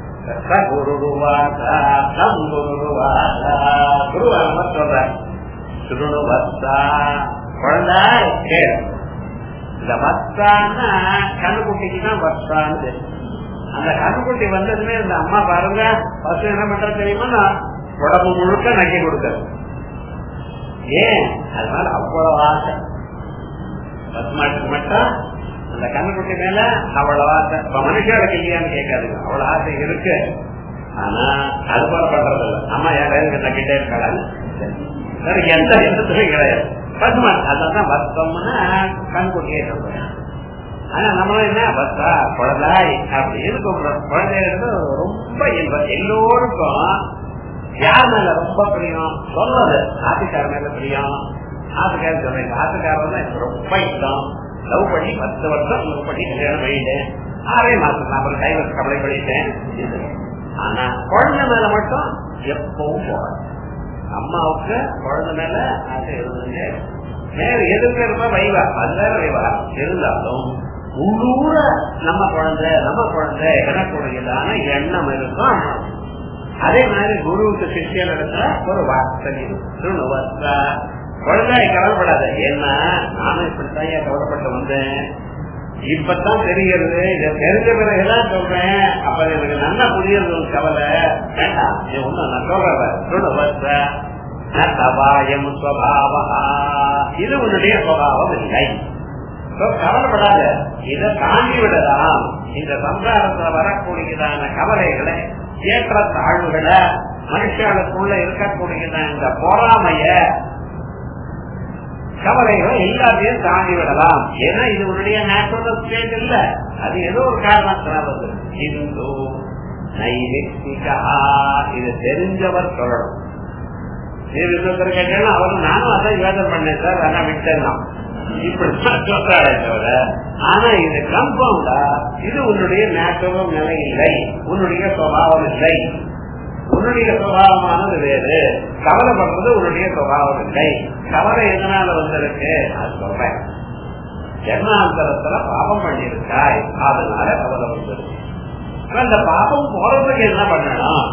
குருவா சொல்ற சுருணுவத்தா குழந்தா கேள் இந்த வஸ்தான்னா கண்ணுக்குட்டிக்கு தான் வஸ்தான்னு அந்த கண்ணுக்குட்டி வந்ததுமே இந்த அம்மா பாருங்க பசு என்ன பண்ற தெரியுமா உடம்பு முழுக்க நக்கி கொடுக்கறது ஏன் அதனால அவ்வளவு ஆசை பசு மாட்டுக்கு மட்டும் அந்த கண்ணுக்குட்டி மேல அவ்வளவு ஆசை இப்ப மனுஷாளுக்கு இல்லையான்னு கேட்காதுங்க அவ்வளவு ஆசை இருக்கு ஆனா அது போல பண்றது இல்ல அம்மா யாராவது நக்கிட்டே இருக்காளான்னு எந்த எண்ணத்துலையும் கிடையாது பசுமாட்டு அதான் வஸ்தம்னா கண்குட்டியே சொல்றேன் ஆனா நம்மளும் என்ன பஸ்தா குழந்தாய் அப்படின்னு கூப்பிடுறோம் குழந்தைகளுக்கு ரொம்ப இன்பம் எல்லோருக்கும் யார் மேல ரொம்ப பிரியம் சொல்றது ஆத்துக்கார மேல பிரியம் ஆத்துக்காரர் சொல்றீங்க ஆத்துக்காரர் தான் எனக்கு ரொம்ப இஷ்டம் லவ் பண்ணி பத்து வருஷம் லவ் பண்ணி கல்யாணம் பண்ணிட்டேன் ஆறே மாசம் நான் ஒரு டைவர்ஸ் கவலை பண்ணிட்டேன் ஆனா குழந்தை மேல மட்டும் எப்பவும் போகாது அம்மாவுக்கு குழந்தை மேல ஆசை இருந்துச்சு வேற எதுக்கு இருப்பா வைவா அது வேற வைவா இருந்தாலும் உள்ளூர நம்ம குழந்தை நம்ம குழந்தை எனக்குடையதான எண்ணம் இருக்கும் அம்மா அதே மாதிரி குருவுக்கு சிஷியர் இடத்துல ஒரு வாத்சல்யம் திருநுவத்தா குழந்தை கவலைப்படாத ஏன்னா நானும் இப்படித்தான் ஏன் கவலைப்பட்டு வந்தேன் இப்பதான் தெரிகிறது இதை தெரிஞ்ச பிறகுதான் சொல்றேன் அப்ப எனக்கு நல்லா புரியுறது ஒரு கவலை வேண்டாம் நீ ஒண்ணும் நான் சொல்றேன் திருநுவத்தா நபாயம் ஸ்வபாவா இது உன்னுடைய சுவாவம் இல்லை கவலைப்படாத இதை தாண்டி விடலாம் இந்த சம்சாரத்துல வரக்கூடியதான கவலைகளை ஏற்ற தாழ்வுகளை மனுஷர்களுக்குள்ள இருக்கக்கூடியதான இந்த பொறாமைய கவலைகளை எல்லாத்தையும் தாண்டி விடலாம் ஏன்னா இது உன்னுடைய நேச்சுரல் ஸ்டேட் இல்ல அது ஏதோ ஒரு காரணத்தினால வந்து இந்து நைவிகா இது தெரிஞ்சவர் சொல்லணும் இன்னொருத்தர் கேட்டேன்னா அவர் நானும் அதான் யோசனை பண்ணேன் சார் அதான் விட்டேன் இப்படிதான் சொல்றாரே தவிர ஆனா இது கம்பவுண்டா இது உன்னுடைய நேச்சுரல் நிலை இல்லை உன்னுடைய சுவாவம் இல்லை உன்னுடைய சுவாவமானது வேறு கவலைப்படுறது உன்னுடைய சுவாவம் இல்லை கவலை எதனால வந்திருக்கு அது சொல்றேன் ஜென்மாந்தரத்துல பாவம் பண்ணிருக்காய் அதனால கவலை வந்திருக்கு அந்த பாவம் போறதுக்கு என்ன பண்ணணும்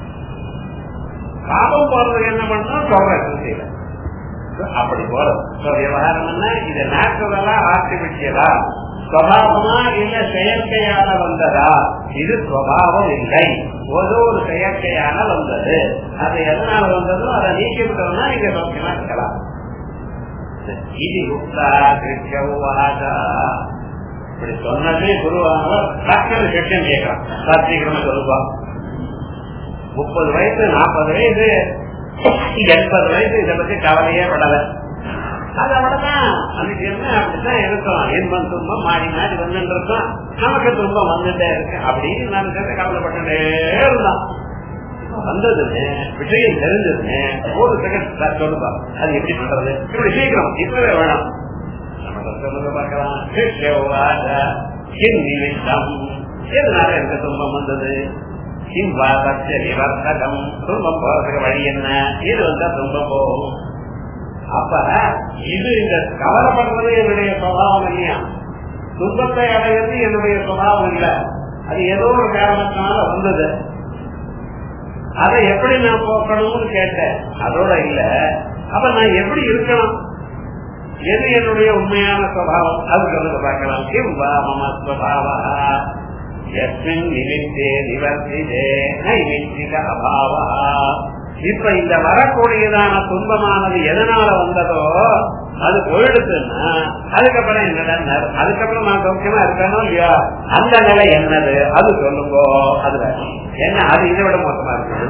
பாவம் போறதுக்கு என்ன பண்ணணும் சொல்றேன் அப்படி போறது விவகாரம் என்ன இது நேச்சுரலா ஆர்டிபிஷியலா சுவாவமா இல்ல செயற்கையான வந்ததா இது சுவாவம் இல்லை ஏதோ ஒரு செயற்கையான வந்தது அது எதனால வந்ததோ அதை நீக்கி விட்டோம்னா நீங்க சௌக்கியமா இருக்கலாம் இது யுக்தா கிருஷ்யவாதா இப்படி சொன்னதே குருவானவர் டாக்டர் செக்ஷன் கேட்கலாம் சாத்திரிகரமா சொல்லுவான் முப்பது வயசு நாற்பது வயசு எண்பது வயசு இதை பத்தி கவலையே படல அது அவ்வளவுதான் அதுக்கு என்ன அப்படித்தான் இருக்கும் இன்பம் துன்பம் மாறி மாறி வந்துட்டு இருக்கும் நமக்கு துன்பம் வந்துட்டே இருக்கு அப்படின்னு நான் சேர்த்து கவலைப்பட்டுட்டே இருந்தான் வந்ததுன்னு விஷயம் தெரிஞ்சதுன்னு ஒரு செகண்ட் சொல்லுப்பா அது எப்படி பண்றது இப்படி சீக்கிரம் இப்பவே வேணும் நம்ம சொல்லுங்க பார்க்கலாம் எதனால எனக்கு துன்பம் வந்தது சிம்பாதத்திய நிவர்த்தகம் துன்பம் போறதுக்கு வழி என்ன இது வந்தா துன்பம் போகும் அப்ப இது இந்த கவலைப்படுறது என்னுடைய சுவாவம் இல்லையா துன்பத்தை அடைவது என்னுடைய சுவாவம் இல்ல அது ஏதோ ஒரு காரணத்தினால வந்தது அதை எப்படி நான் போக்கணும்னு கேட்டேன் அதோட இல்ல அப்ப நான் எப்படி இருக்கணும் எது என்னுடைய உண்மையான சுவாவம் அது சொல்லுங்க பார்க்கலாம் கிம்பா மம சுவாவா எஸ்மின் நிமித்தே நிவர்த்திதே நைமித்திக அபாவா இப்ப இந்த வரக்கூடியதான துன்பமானது எதனால வந்ததோ அது போயிடுச்சுன்னா அதுக்கப்புறம் என்ன அதுக்கப்புறம் நான் சௌக்கியமா இருக்கணும் இல்லையா அந்த நிலை என்னது அது சொல்லுங்கோ அது என்ன அது இதை விட மோசமா இருக்கு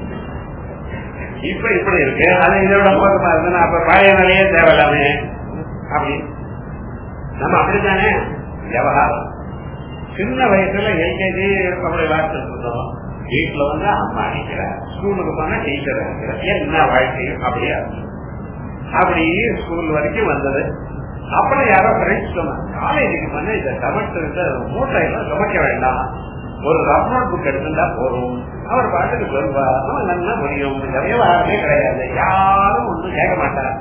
இப்ப இப்படி இருக்கு அது இதை விட மோசமா இருக்குன்னா அப்ப பழைய நிலையே தேவையில்லாமே அப்படி நம்ம அப்படித்தானே விவகாரம் சின்ன வயசுல எல்கேஜி அப்படி வாசிட்டு இருந்தோம் வீட்டுல வந்து அம்மா அடிக்கிறார் ஸ்கூலுக்கு போனா டீச்சர் அடிக்கிறார் என்ன வாழ்க்கையும் அப்படியா அப்படி ஸ்கூல் வரைக்கும் வந்தது அப்புறம் யாரோ ஃப்ரெண்ட்ஸ் சொன்னாங்க காலேஜுக்கு போனா இதை சமைச்சு மூட்டை எல்லாம் சமைக்க வேண்டாம் ஒரு ரஃப்னோட் புக் எடுத்துட்டா போதும் அவர் பாட்டுக்கு சொல்வா அவன் நல்லா முடியும் விவகாரமே கிடையாது யாரும் ஒன்றும் கேட்க மாட்டார்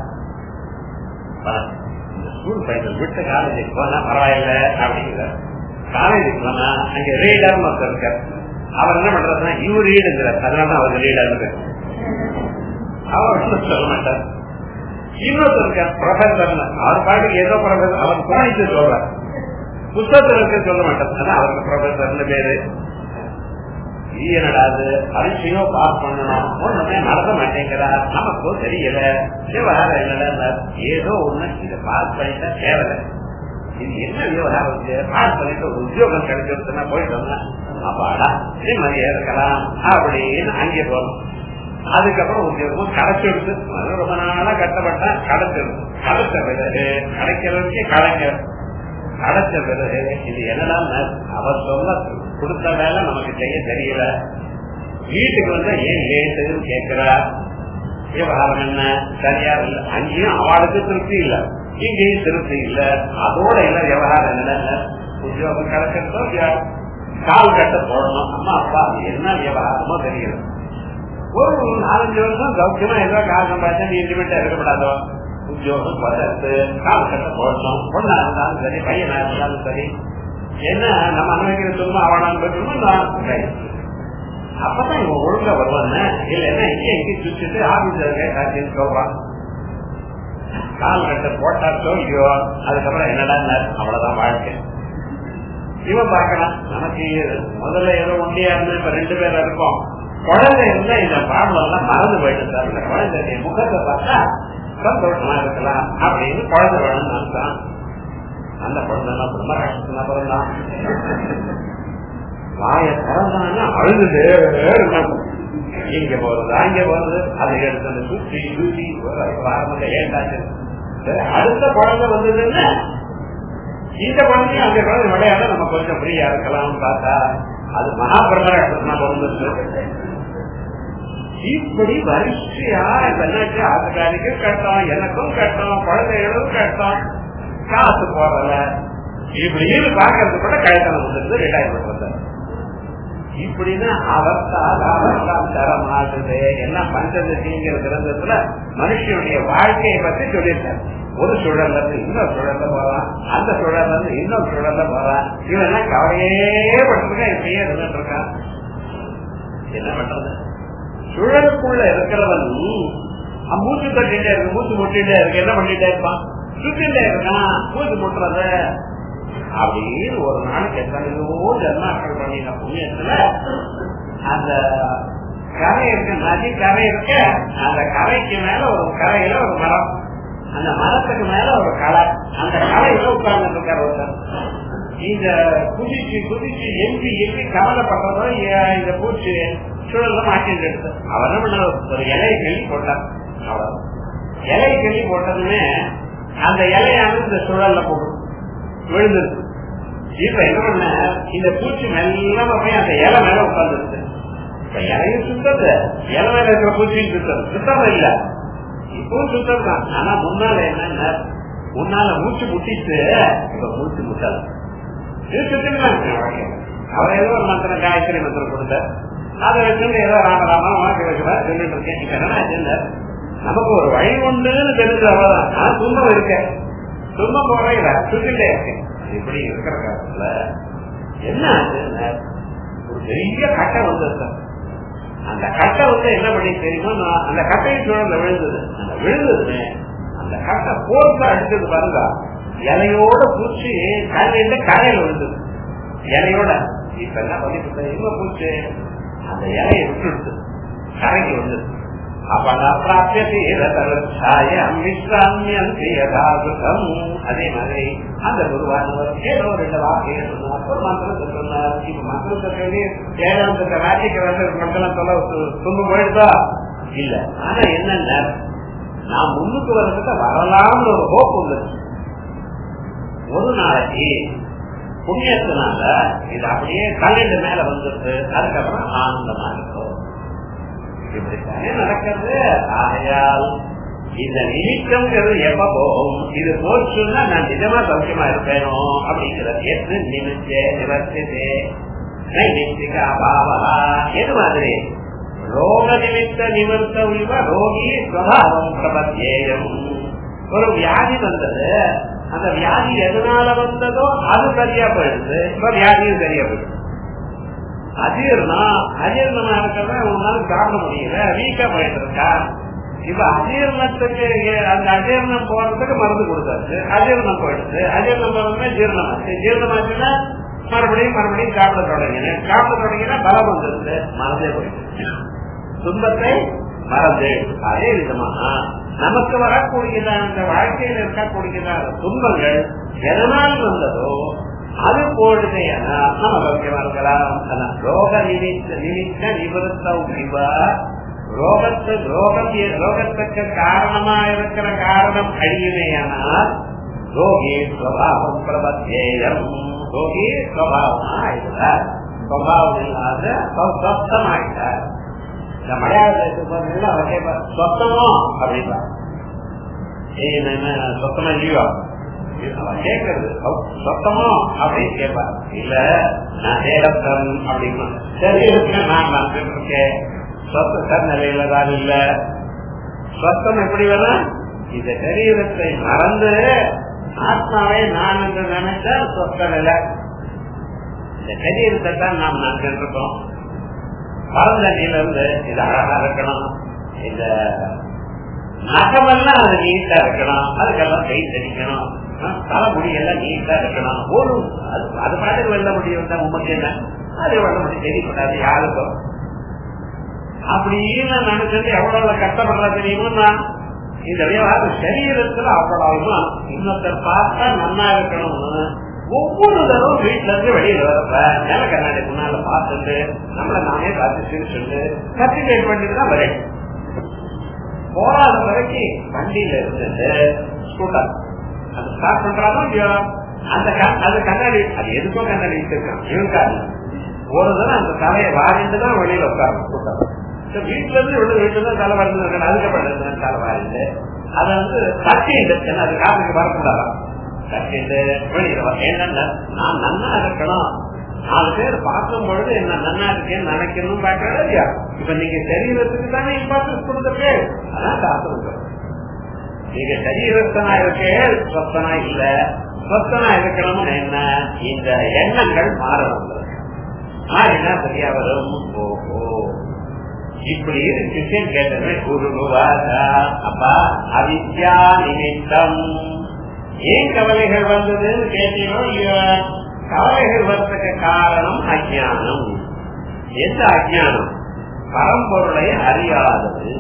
ஸ்கூல் பையன் விட்டு காலேஜுக்கு போனா பரவாயில்ல அப்படிங்கிற காலேஜுக்கு போனா அங்க ரீடர் ஒருத்தர் இருக்கார் அவர் என்ன பண்றதுன்னா யூ ரீடுங்கிறார் அதனால அவர் ரீடர் அவர் ஒன்றும் சொல்ல மாட்டார் இன்னொருத்தர் இருக்கார் ப்ரொஃபசர் அவர் பாட்டுக்கு ஏதோ ப்ரொஃபசர் அவர் குறைத்து சொல்றார் புத்தகத்தில் இருக்க சொல்ல மாட்டார் ஆனா அவருக்கு ப்ரொஃபசர்னு பேரு என்னடாது பரீட்சையோ பாஸ் பண்ணணும் ஒண்ணுமே நடத்த மாட்டேங்கிறார் நமக்கோ தெரியல விவகாரம் என்னடா ஏதோ ஒண்ணு இதை பாஸ் பண்ணிட்டா தேவையில்லை இது என்ன விவகாரம் பாஸ் பண்ணிட்டு ஒரு உத்தியோகம் கிடைச்சிருச்சுன்னா போயிட்டு வந்தேன் அப்பாடா நிம்மதியா இருக்கலாம் அப்படின்னு அங்கே போகணும் அதுக்கப்புறம் உத்தியோகம் கிடைச்சிடுது ரொம்ப நாளா கட்டப்பட்டா கிடைச்சிடுது கிடைச்ச பிறகு கிடைக்கிறதுக்கு கிடைக்க கிடைச்ச பிறகு இது என்னடா அவர் சொல்ல கொடுத்த வேலை நமக்கு செய்ய தெரியல வீட்டுக்கு வந்து ஏன் லேட்டுன்னு கேட்கிறா விவகாரம் என்ன சரியா இல்ல அங்கேயும் அவளுக்கு திருப்தி இல்ல இங்கேயும் திருப்தி இல்ல அதோட இல்ல விவகாரம் என்ன உத்தியோகம் கிடைச்சிருந்தோ கால் கட்ட போடணும் அம்மா அப்பா என்ன விவகாரமோ தெரியல ஒரு நாலஞ்சு வருஷம் சௌக்கியமா ஏதோ காசு சம்பாதிச்சா இன்டிமெண்டா இருக்கக்கூடாதோ உத்தியோகம் பதத்து கால் கட்ட போடணும் பொண்ணா இருந்தாலும் சரி பையனா இருந்தாலும் சரி என்ன நம்ம அனுபவிக்கிற சும்மா அவனான்னு போயிட்டு அப்பதான் இவன் ஒழுங்கா வருவாங்க இல்லைன்னா இங்க இங்க சுத்திட்டு ஆபீஸ் இருக்க சொல்றான் கால் கட்ட போட்டாச்சோ இல்லையோ அதுக்கப்புறம் என்னடா அவ்வளவுதான் வாழ்க்கை இவன் பார்க்கலாம் நமக்கு முதல்ல ஏதோ ஒண்டியா இருந்து இப்ப ரெண்டு பேர் இருக்கோம் குழந்தை இருந்தா இந்த ப்ராப்ளம் எல்லாம் மறந்து போயிட்டு சார் இந்த குழந்தைய முகத்தை பார்த்தா சந்தோஷமா இருக்கலாம் அப்படின்னு குழந்தை வேணும்னு நினைச்சான் அந்த குழந்தை எல்லாம் பிரம்மராட்சனா பிறந்தான் வாய திறந்தான்னா அழுதுட்டே இருக்கணும் இங்க போறது அங்க போறது அதை எடுத்து சுத்தி சுத்தி ஆரம்பிக்க ஏண்டாச்சு அடுத்த குழந்தை வந்ததுன்னு இந்த குழந்தையும் அந்த குழந்தை விளையாட நம்ம கொஞ்சம் ஃப்ரீயா இருக்கலாம் பார்த்தா அது மகாபிரமராட்சனா பிறந்தது இப்படி வரிசையா என்னாச்சு ஆத்துக்காரிக்கும் கட்டோம் எனக்கும் கட்டோம் குழந்தைகளும் கட்டோம் காசு போறல இப்படின்னு பாக்குறது கூட கழுத்தனம் வந்துருந்து ரிட்டையர்மெண்ட் வந்தார் இப்படின்னா அவர்த்தால் அவர்த்தால் தரமாகுது எல்லாம் பஞ்சதசிங்கிற கிரந்தத்துல மனுஷனுடைய வாழ்க்கையை பத்தி சொல்லியிருக்காரு ஒரு சுழல்ல இருந்து இன்னொரு சுழல்ல போறான் அந்த சுழல்ல இருந்து இன்னொரு சுழல்ல போறான் இவன் கவலையே பண்றதுக்கா இப்படியே இருந்துட்டு இருக்கான் என்ன பண்றது சுழலுக்குள்ள இருக்கிறவன் மூச்சு தட்டிட்டே இருக்கு மூச்சு முட்டிட்டே இருக்கு என்ன பண்ணிட்டே இருப்பான் சுத்திட்டே இருக்கான் மூச்சு முட்டுறத அப்படின்னு ஒரு நாளைக்கு எத்தனையோ ஜன்மாக்கள் பண்ணின புண்ணியத்துல அந்த கரை இருக்கு நதி கரை இருக்கு அந்த கரைக்கு மேல ஒரு கரையில ஒரு மரம் அந்த மரத்துக்கு மேல ஒரு களை அந்த கலையில உட்கார்ந்து இருக்காரு ஒருத்தர் இந்த குதிச்சு குதிச்சு எம்பி எம்பி கவலைப்படுறதோ இந்த பூச்சி சூழல்ல மாட்டிட்டு எடுத்து அவன் என்ன பண்ண ஒரு இலையை கிள்ளி போட்டான் அவ்வளவு இலையை கிள்ளி போட்டதுமே அந்த இலையானது இந்த சூழல்ல போடும் விழுந்துருக்கு இப்ப என்ன பண்ண இந்த பூச்சி மெல்லமா போய் அந்த இலை மேல உட்கார்ந்துருக்கு இப்ப இலையும் சுத்தது இலை மேல இருக்கிற பூச்சியும் சுத்தது சுத்தம் இல்ல இப்பவும் சுத்தம் தான் ஆனா முன்னால என்ன முன்னால மூச்சு முட்டிட்டு இப்ப மூச்சு முட்டல இது சுத்தம் அவர் ஏதோ ஒரு மந்திரம் காயத்ரி மந்திரம் கொடுத்த அதை வச்சுட்டு ஏதோ ராமராமா உனக்கு வைக்கிறா சொல்லிட்டு இருக்கேன் இப்ப என்ன நமக்கு ஒரு வழி உண்டுன்னு தெரிஞ்சு அவ்வளவுதான் ஆனா துன்பம் இருக்க துன்பம் போறையில சுத்திட்டே இருக்கேன் இப்படி இருக்கிற காலத்துல என்ன ஆச்சுன்னா ஒரு பெரிய கட்டை வந்தது அந்த கட்டை வந்து என்ன பண்ணி தெரியுமா அந்த கட்டையின் சூழல்ல விழுந்தது அந்த விழுந்தது அந்த கட்டை போர்த்து அடிச்சது பாருங்க இலையோட பூச்சி கரையில கரையில விழுந்தது இலையோட இப்ப என்ன பண்ணி எங்க பூச்சி அந்த இலையை விட்டுடுது கரைக்கு வந்தது அதே மாதிரி அந்த குருவானவர் ஏதோ ரெண்டு வார்த்தையை சொன்னார் ஒரு மந்திரத்தை சொன்னார் இப்ப மந்திரத்தை சொல்லி ஏழாம் ராஜிக்கு வந்து மந்திரம் சொல்ல துன்பு போயிடுதா இல்ல ஆனா என்னன்னா நான் முன்னுக்கு வர்றதுக்கு வரலாம்னு ஒரு ஹோப் வந்துருச்சு ஒரு நாளைக்கு புண்ணியத்தினால இது அப்படியே கல்லிட்டு மேல வந்துருக்கு அதுக்கப்புறம் ஆனந்தமா இருக்கும் இப்படித்தானே நடக்கிறது ஆகையால் இந்த நிமித்தம்ங்கிறது எப்ப போகும் இது போச்சுன்னா நான் நிஜமா சௌக்கியமா இருப்பேனோ அப்படிங்கிறது எது நிமித்தே நிவர்த்ததே நைமித்திக அபாவா எது மாதிரி ரோக நிமித்த நிவர்த்த உள்ள ரோகி ஸ்வபாவம் பிரபத்தியேயம் ஒரு வியாதி வந்தது அந்த வியாதி எதனால வந்ததோ அது சரியா போயிடுது இப்ப வியாதியும் சரியா போயிடுது அஜீர்ணம் அஜீர்ணமா இருக்கிறத உன்னால சாப்பிட முடியல வீக்கா போயிட்டு இருக்கா இப்ப அஜீர்ணத்துக்கு அந்த அஜீர்ணம் போறதுக்கு மருந்து கொடுத்தாச்சு அஜீர்ணம் போயிடுச்சு அஜீர்ணம் போறதுமே ஜீர்ணம் ஆச்சு ஜீர்ணம் ஆச்சுன்னா மறுபடியும் மறுபடியும் சாப்பிட தொடங்கினேன் சாப்பிட தொடங்கினா பலம் வந்துருச்சு மறந்தே போயிடுச்சு துன்பத்தை மறந்து அதே விதமாக நமக்கு வரக்கூடியதான இந்த வாழ்க்கையில் இருக்கக்கூடியதான துன்பங்கள் எதனால் வந்ததோ அது போடுதே நம்ம சௌக்கியமா இருக்கலாம் ரோக நிமித்த நிமித்த நிவர்த்த ரோகத்து ரோகம் ரோகத்துக்கு காரணமா இருக்கிற காரணம் அழியுமேயானால் ரோகி ஸ்வபாவம் பிரபத்தேயம் ரோகி ஸ்வபாவமா ஆயிடுறார் ஸ்வபாவம் இல்லாத சொத்தம் ஆயிட்டார் இந்த மலையாளத்துக்கு அவர் கேட்பார் சொத்தமோ அப்படின்பா சொத்தமா இல்லையோ அவன் கேட்கறது சொத்தமோ அப்படின்னு கேட்பார் இல்ல நான் சேலத்தன் அப்படின்னு சரி இருக்கேன் நான் இருக்கேன் சொத்த நிலையில தான் இல்ல சொத்தம் எப்படி வரும் இந்த சரீரத்தை மறந்து ஆத்மாவை நான் என்று நினைச்சால் சொத்த நிலை இந்த சரீரத்தை தான் நாம் நினைச்சிட்டு இருக்கோம் பறந்த நிலிருந்து இது அழகா இருக்கணும் இந்த நகமெல்லாம் அது நீட்டா இருக்கணும் அதுக்கெல்லாம் கை தெரிக்கணும் தலைமுடி எல்லாம் நீட்டா இருக்கணும் ஒரு அது அது பாட்டுக்கு வெள்ள முடியும் தான் உமக்கு என்ன அது வெள்ள முடி தெரியப்படாது யாருக்கும் அப்படின்னு நினைச்சிட்டு எவ்வளவு கஷ்டப்படுறா தெரியுமா இந்த விவகாரம் சரீரத்துல அவ்வளவு இன்னொருத்தர் பார்த்தா நன்னா இருக்கணும்னு ஒவ்வொரு தடவும் வீட்டுல இருந்து வெளியில வரப்ப நில கண்ணாடி முன்னால பார்த்துட்டு நம்மள நானே பார்த்து சிரிச்சுட்டு சர்டிபிகேட் பண்ணிட்டு தான் வரேன் போராத வரைக்கும் வண்டியில இருந்துட்டு ஸ்கூட்டர் அது ஸ்டார்ட் பண்றாலும் இல்லையோ அந்த அது கண்ணாடி அது எதுக்கோ கண்ணாடி வச்சிருக்கான் இருக்காது ஒரு தடவை அந்த தலையை வாரிட்டு தான் வெளியில உட்காரும் ஸ்கூட்டர் வீட்டுல இருந்து வெளியே வீட்டுல தான் தலை வரணும் அதுக்கப்புறம் தலை வாரிட்டு அதை வந்து தட்டிட்டு அது காசுக்கு வரக்கூடாது தட்டிட்டு வெளியில வர என்னன்னா நான் நன்னா இருக்கணும் நாலு பேர் பார்க்கும் பொழுது என்ன நன்னா இருக்கேன்னு நினைக்கணும் பாக்கிறதா இல்லையா இப்ப நீங்க சரீரத்துக்கு தானே இம்பார்ட்டன்ஸ் கொடுத்துட்டு அதான் சாஸ்திரம் நீங்க சரீரத்தனா இருக்கே சொத்தனா இல்ல சொத்தனா இருக்கணும்னு என்ன இந்த எண்ணங்கள் மாறணும் மாறினா சரியா வரும் ஓஹோ இப்படி சிஷியன் கேட்டது குருவாதா அப்பா அவித்யா நிமித்தம் ஏன் கவலைகள் வந்ததுன்னு கேட்டீங்களோ இல்லையோ கவலைகள் வர்றதுக்கு காரணம் அஜானம் எந்த அஜானம் பரம்பொருளை அறியாதது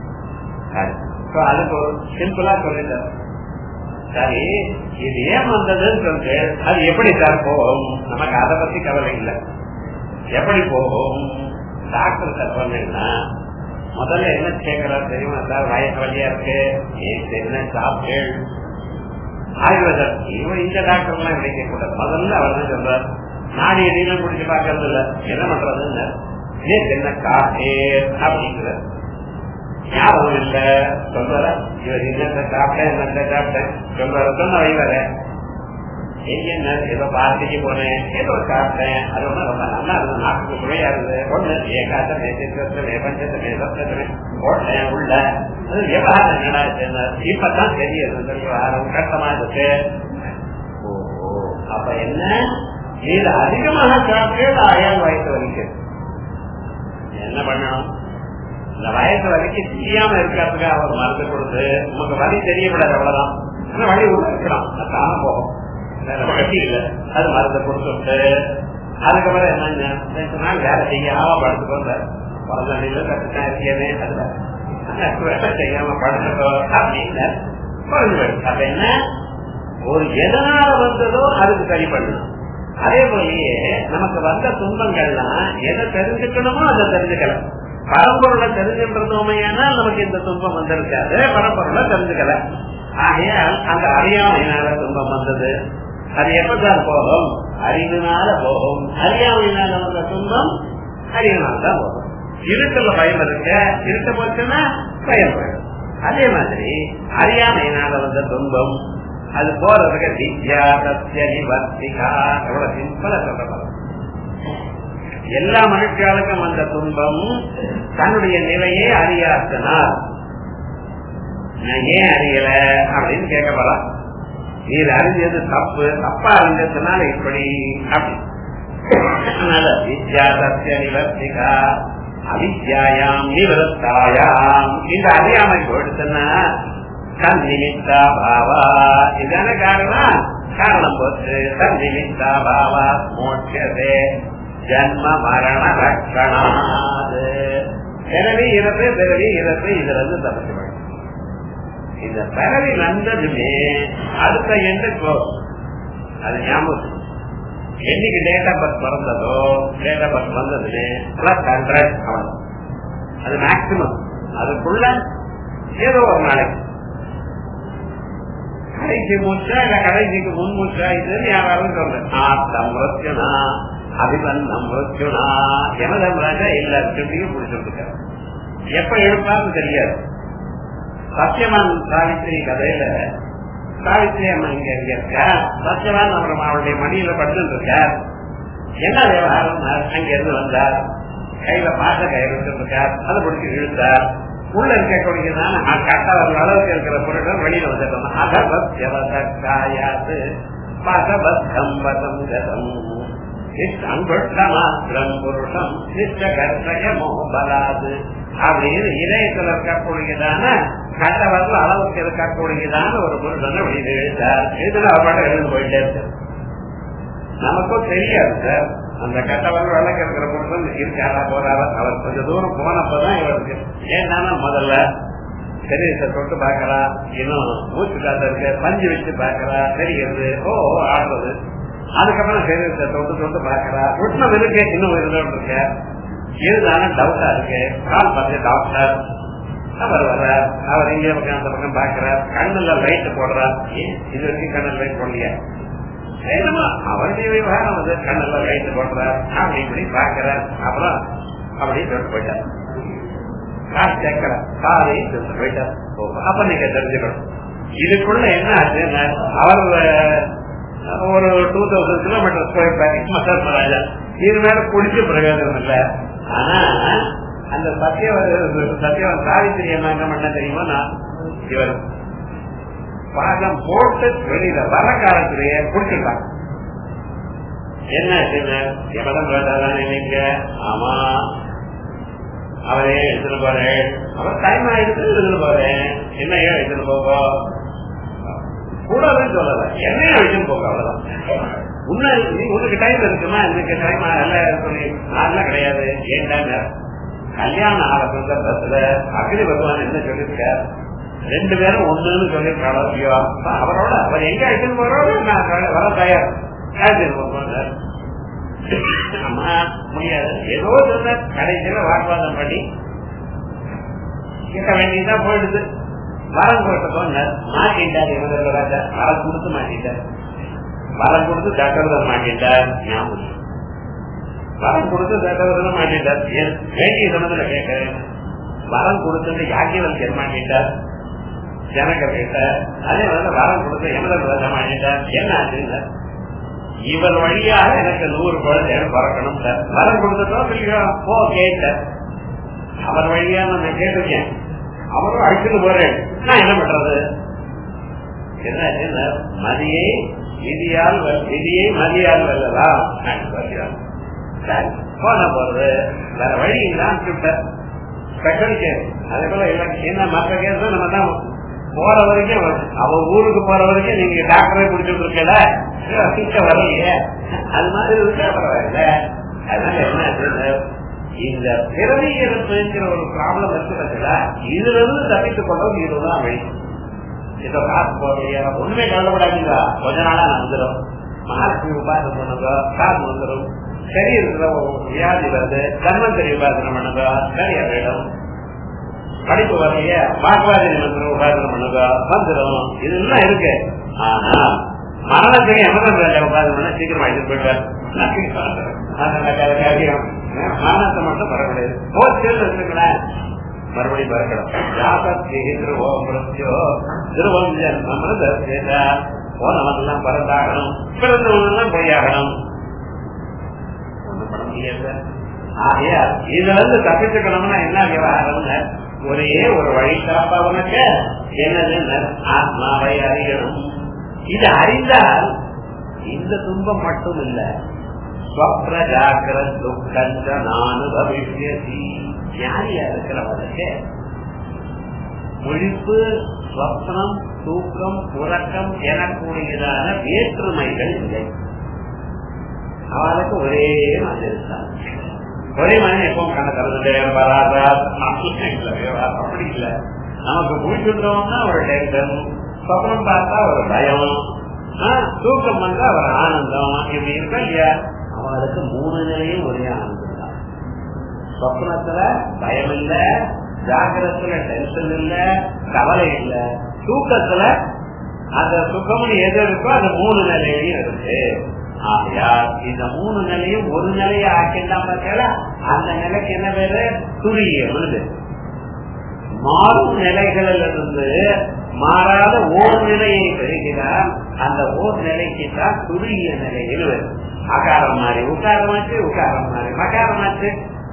அதுக்கு ஒரு சிம்பிளா சொல்லிட்டார் சரி இது ஏன் வந்ததுன்னு சொல்லிட்டு அது எப்படி சார் போகும் நமக்கு அதை பத்தி கவலை இல்லை எப்படி போகும் டாக்டர் சார் சொன்னீங்கன்னா முதல்ல என்ன கேட்கிறார் தெரியுமா சார் வயசு வழியா இருக்கு என்ன சாப்பிட்டு ஆயுர்வேதம் இவன் இந்த டாக்டர் எல்லாம் கிடைக்க கூடாது முதல்ல அவர் தான் சொல்றார் நாடி எதையும் குடிச்சு பாக்குறது இல்ல என்ன பண்றதுன்னு நேற்று என்ன காசே அப்படிங்கிற ஞாபகம் இல்ல சொல்ற இவர் என்னத்தை சாப்பிட்டேன் என்னத்தை சாப்பிட்டேன் சொல்ற சொன்ன வைவர என்ன ஏதோ பார்ட்டிக்கு போனேன் ஏதோ சாப்பிட்டேன் அது ஒண்ணு ரொம்ப நல்லா இருந்தது நாட்டுக்கு சுவையா இருந்தது ஒண்ணு ஏகாசமே சித்திரமே பஞ்சத்தமே சப்தமே போட்டேன் உள்ள அது விவகாரம் என்னடா இப்பதான் தெரியுது இந்த விவகாரம் கஷ்டமா இருக்கு ஓஹோ அப்ப என்ன இது அதிகமாக சாப்பிட்டு ஆயால் வயசு வலிக்குது என்ன பண்ணணும் இந்த வயசு வரைக்கும் தெரியாம இருக்கிறதுக்கு அவர் மருந்து கொடுத்து நமக்கு வலி தெரியக்கூடாது அவ்வளவுதான் ஆனா வழி உள்ள இருக்கலாம் அது தானே போகும் கட்டி இல்ல அது மருந்து கொடுத்துட்டு அதுக்கப்புறம் என்ன ரெண்டு நாள் வேலை செய்யாம படுத்துட்டு வந்த பிறந்த கட்டுதான் இருக்கேனே அதுல வேலை செய்யாம படுத்துட்டோ அப்படின்னு அப்ப என்ன ஒரு எதனால வந்ததோ அதுக்கு சரி பண்ணணும் அதே போலயே நமக்கு வந்த துன்பங்கள்லாம் எதை தெரிஞ்சுக்கணுமோ அதை தெரிஞ்சுக்கலாம் பரம்பொருளை தெரிஞ்சுன்றதுமையானால் நமக்கு இந்த துன்பம் வந்திருக்காது பரம்பொருளை தெரிஞ்சுக்கல ஆகையால் அந்த அறியாமையினால துன்பம் வந்தது அது எப்பதான் போகும் அறிவினால போகும் அறியாமையினால வந்த துன்பம் அறிவினால தான் போகும் இருட்டுல பயம் இருக்க இருட்ட போச்சுன்னா பயம் போயிடும் அதே மாதிரி அறியாமையினால வந்த துன்பம் அது போறதுக்கு வித்யா சத்திய நிவர்த்திகா எவ்வளவு சிம்பிளா சொல்ற எல்லா மனுஷாளுக்கும் வந்த துன்பம் தன்னுடைய நிலையை அறியாத்தனால் நான் ஏன் அறியல அப்படின்னு கேட்க போறான் நீர் அறிஞ்சது தப்பு தப்பா அறிஞ்சதுனால இப்படி அப்படி அதனால வித்யா சத்திய நிவர்த்திகா அவித்யாயாம் நிவர்த்தாயாம் இந்த அறியாமை போயிடுச்சுன்னா தன் நிமித்தா பாவா இதான காரணம் காரணம் போச்சு தன் நிமித்தா பாவா மோட்சதே ஜன்ம மரண ரட்சணாது பிறவி இறப்பு பிறவி இறப்பு இதுல இருந்து தப்பிச்சு இந்த பிறவி வந்ததுமே அடுத்த எண்ணுக்கோ அது ஞாபகம் என்னைக்கு டேட் ஆஃப் பர்த் பிறந்ததோ டேட் ஆஃப் பர்த் வந்ததுமே பிளஸ் ஹண்ட்ரட் அவ்வளவு அது மேக்சிமம் அதுக்குள்ள ஏதோ ஒரு நாளைக்கு கடைசி மூச்சா இல்ல கடைசிக்கு முன் மூச்சா இதுன்னு யாராவது சொல்றேன் ஆத்தம் மிருத்யுனா அபிபந்தம் மிருத்யுனா எமதம் ராஜா எல்லாருக்கையும் பிடிச்சிருக்காரு எப்ப எழுப்பான்னு தெரியாது சத்தியவான் சாவித்திரி கதையில சாவித்திரி அம்மா இங்க இங்க இருக்கா சத்தியவான் அப்புறம் அவருடைய மடியில படுத்து இருக்கார் என்ன விவகாரம் அங்க இருந்து வந்தார் கையில பாச கயிறு வச்சிருக்கார் அதை பிடிச்சி இழுத்தார் உள்ள இருக்கக்கூடியதான கட்டவர் அளவுக்கு இருக்கிற பொருட்கள் வெளியில வந்துட்டோம் அகவத்யவசாயாது பகவத்கம் வதம் கதம் அன்புட்டமாத்திரம் புருஷம் நிச்சகர்ஷயமோ பலாது அப்படின்னு இதயத்தில் இருக்கக்கூடியதான கட்டவர்கள் அளவுக்கு இருக்கக்கூடியதான ஒரு புருஷனை வெளியில இழுத்தார் இதுல அவர் பாட்டு எழுந்து போயிட்டே இருக்கார் நமக்கும் தெரியாது சார் அந்த கட்டவர்கள் வழக்கு இருக்கிற புருஷன் இருக்காரா போறாரா அவர் கொஞ்சம் தூரம் போனப்பதான் இவருக்கு ஏன்னா முதல்ல சரீரத்தை தொட்டு பாக்கறா இன்னும் மூச்சு காத்த இருக்கு பஞ்சு வச்சு பாக்கறா தெரிகிறது ஓ ஆடுறது அதுக்கப்புறம் சரீரத்தை தொட்டு தொட்டு பாக்கறா உஷ்ணம் இருக்கு இன்னும் இருந்தோம் இருக்க இருந்தாலும் டவுட்டா இருக்கு கால் பார்த்து டாக்டர் அவர் வர்றார் அவர் இங்கே பக்கம் அந்த பக்கம் பாக்குறார் கண்ணுல லைட் போடுறார் இது வரைக்கும் கண்ணில் லைட் போடலையா என்னமா அவருடைய விவகாரம் வந்து கண்ணுல லைட் போடுறார் அப்படி இப்படி பாக்குறார் அப்புறம் அப்படி சொல்லிட்டு போயிட்டார் காசு கேட்கற காரை சொல்லிட்டு போயிட்டார் அப்ப நீங்க தெரிஞ்சுக்கணும் இதுக்குள்ள என்ன ஆச்சுன்னா அவர் ஒரு டூ தௌசண்ட் கிலோமீட்டர் ஸ்கொயர் மசால் ராஜா இது மேல குடிச்சு பிரயோஜனம் இல்ல ஆனா அந்த சத்தியவன் சத்தியவன் சாவித்திரி என்ன பண்ண தெரியுமா நான் இவர் பாகம் போட்டு வெளியில வர காலத்திலேயே குடிச்சிருக்காங்க என்ன எவ்வளவு வேண்டாம் நீங்க ஆமா அவரே எடுத்துட்டு போறேன் அவர் டைம் ஆயிடுச்சு எடுத்துட்டு போறேன் என்ன ஏன் எடுத்துட்டு போவோம் கூடாதுன்னு சொல்லல என்னையும் எடுத்துட்டு போக அவ்வளவுதான் உனக்கு டைம் இருக்குமா எனக்கு டைம் எல்லாம் சொல்லி அதெல்லாம் கிடையாது ஏன்டாங்க கல்யாணம் ஆக சந்தர்ப்பத்துல அக்னி பகவான் என்ன சொல்லிருக்கார் ரெண்டு பேரும் ஒண்ணுன்னு சொல்லிருக்காளோ அவரோட அவர் எங்க அழைச்சிட்டு போறோம் நான் வர தயார் அழைச்சிட்டு போறோம் ஆமா முடியாது ஏதோ சொல்ல கடைசியில வாக்குவாதம் பண்ணி கேட்க வேண்டியதான் போயிடுது வரம் கொடுத்த மாட்டிட்டார் இவங்க ராஜா வரம் கொடுத்து மாட்டிட்டார் வரம் கொடுத்து தட்டவதம் மாட்டிட்டார் ஞாபகம் வரம் கொடுத்து தட்டவதம் மாட்டிட்டார் வேண்டிய சமயத்துல கேட்கிறேன் வரம் கொடுத்தது யாக்கியவன் மாட்டிட்டார் ஜனகர் கேட்ட அதே வந்து வரம் கொடுத்து எமதம் மாட்டிட்டார் என்ன ஆச்சுங்க இவர் வழியாக எனக்கு நூறு குழந்தைகள் பிறக்கணும் வரம் கொடுத்துட்டோம் இல்லையா போ கேட்ட அவர் வழியா நான் கேட்டிருக்கேன் அவரும் அழைச்சிட்டு போறேன் நான் என்ன பண்றது என்ன மதியை விதியால் விதியை மதியால் வெல்லலாம் போன போறது வேற வழி இல்லாம ஸ்பெஷல் கேஸ் அதே போல என்ன மற்ற கேஸ் நம்ம தான் போற வரைக்கும் அவ ஊருக்கு போற வரைக்கும் நீங்க டாக்டரே குடிச்சுட்டு இருக்கல வரலையே அது மாதிரி இருக்கா பரவாயில்ல அதனால என்ன இந்த பிறவி இருப்புங்கிற ஒரு ப்ராப்ளம் இருக்கிறதுல இதுல இருந்து தப்பித்துக் கொள்வது இதுதான் வழி இதோ காசு போடுறியா ஒண்ணுமே கவலைப்படாதீங்க கொஞ்ச நாளா வந்துடும் மகாலட்சுமி உபாசனம் பண்ணுங்க காசு வந்துடும் சரி இருக்கிற வியாதி வருது கர்மந்தரி உபாசனம் பண்ணுங்க சரியா போயிடும் படிப்பு வரலையே வாக்குவாதி மந்திரம் உபாசனம் பண்ணுங்க வந்துடும் இதெல்லாம் இருக்கு ஆனா மரணத்துக்கு எமதம் உபாசனம் பண்ண சீக்கிரமா எடுத்து போயிட்டார் மரணத்தை மட்டும் பரக்கூடாது போச்சு வச்சுக்கலாம் மறுபடியும் பறக்கணும் திருவம் போனவெல்லாம் பறந்தாகணும் பிறந்தவங்கெல்லாம் பொய்யாகணும் ஒண்ணும் பண்ண முடியாது ஆகையா இதுல இருந்து தப்பிச்சுக்கணும்னா என்ன விவகாரம்னு ஒரே ஒரு வழி தரப்பா உனக்கு என்னது ஆத்மாவை அறியணும் இது அறிந்தால் இந்த துன்பம் மட்டும் இல்ல ஸ்வப்ன ஜாக்கிர துக்கஞ்ச நானு பவிஷ்யசி ஞானியா இருக்கிறவனுக்கு முழிப்பு ஸ்வப்னம் தூக்கம் உறக்கம் எனக்கூடியதான வேற்றுமைகள் இல்லை அவனுக்கு ஒரே மாதிரி இருக்கான் ஒரே மாதிரி எப்பவும் கண்ண திறந்துட்டே வராதா அப்படி இல்ல நமக்கு முடிச்சுட்டோம்னா ஒரு டென்ஷன் சொப்னம் பார்த்தா ஒரு பயம் தூக்கம் வந்தா ஒரு ஆனந்தம் இப்படி இருக்கா இல்லையா அவனுக்கு மூணு நிலையும் ஒரே ஆனந்தம் தான் சொப்னத்துல பயம் இல்ல ஜாகிரத்துல டென்ஷன் இல்ல கவலை இல்ல தூக்கத்துல அந்த சுகமணி எது இருக்கோ அது மூணு நிலையிலையும் இருக்கு ஆகையால் இந்த மூணு நிலையும் ஒரு நிலையை ஆக்கிட்டாம அந்த நிலைக்கு என்ன பேரு துரியம் மாறும் நிலைகளில் இருந்து மாறாத ஓர் நிலையை பெறுகிறார் அந்த ஓர் நிலைக்கு தான் துரிய நிலையில் அகாரம் மாறி உக்காரமாச்சு உக்காரம் மாறி மகாரமாச்சு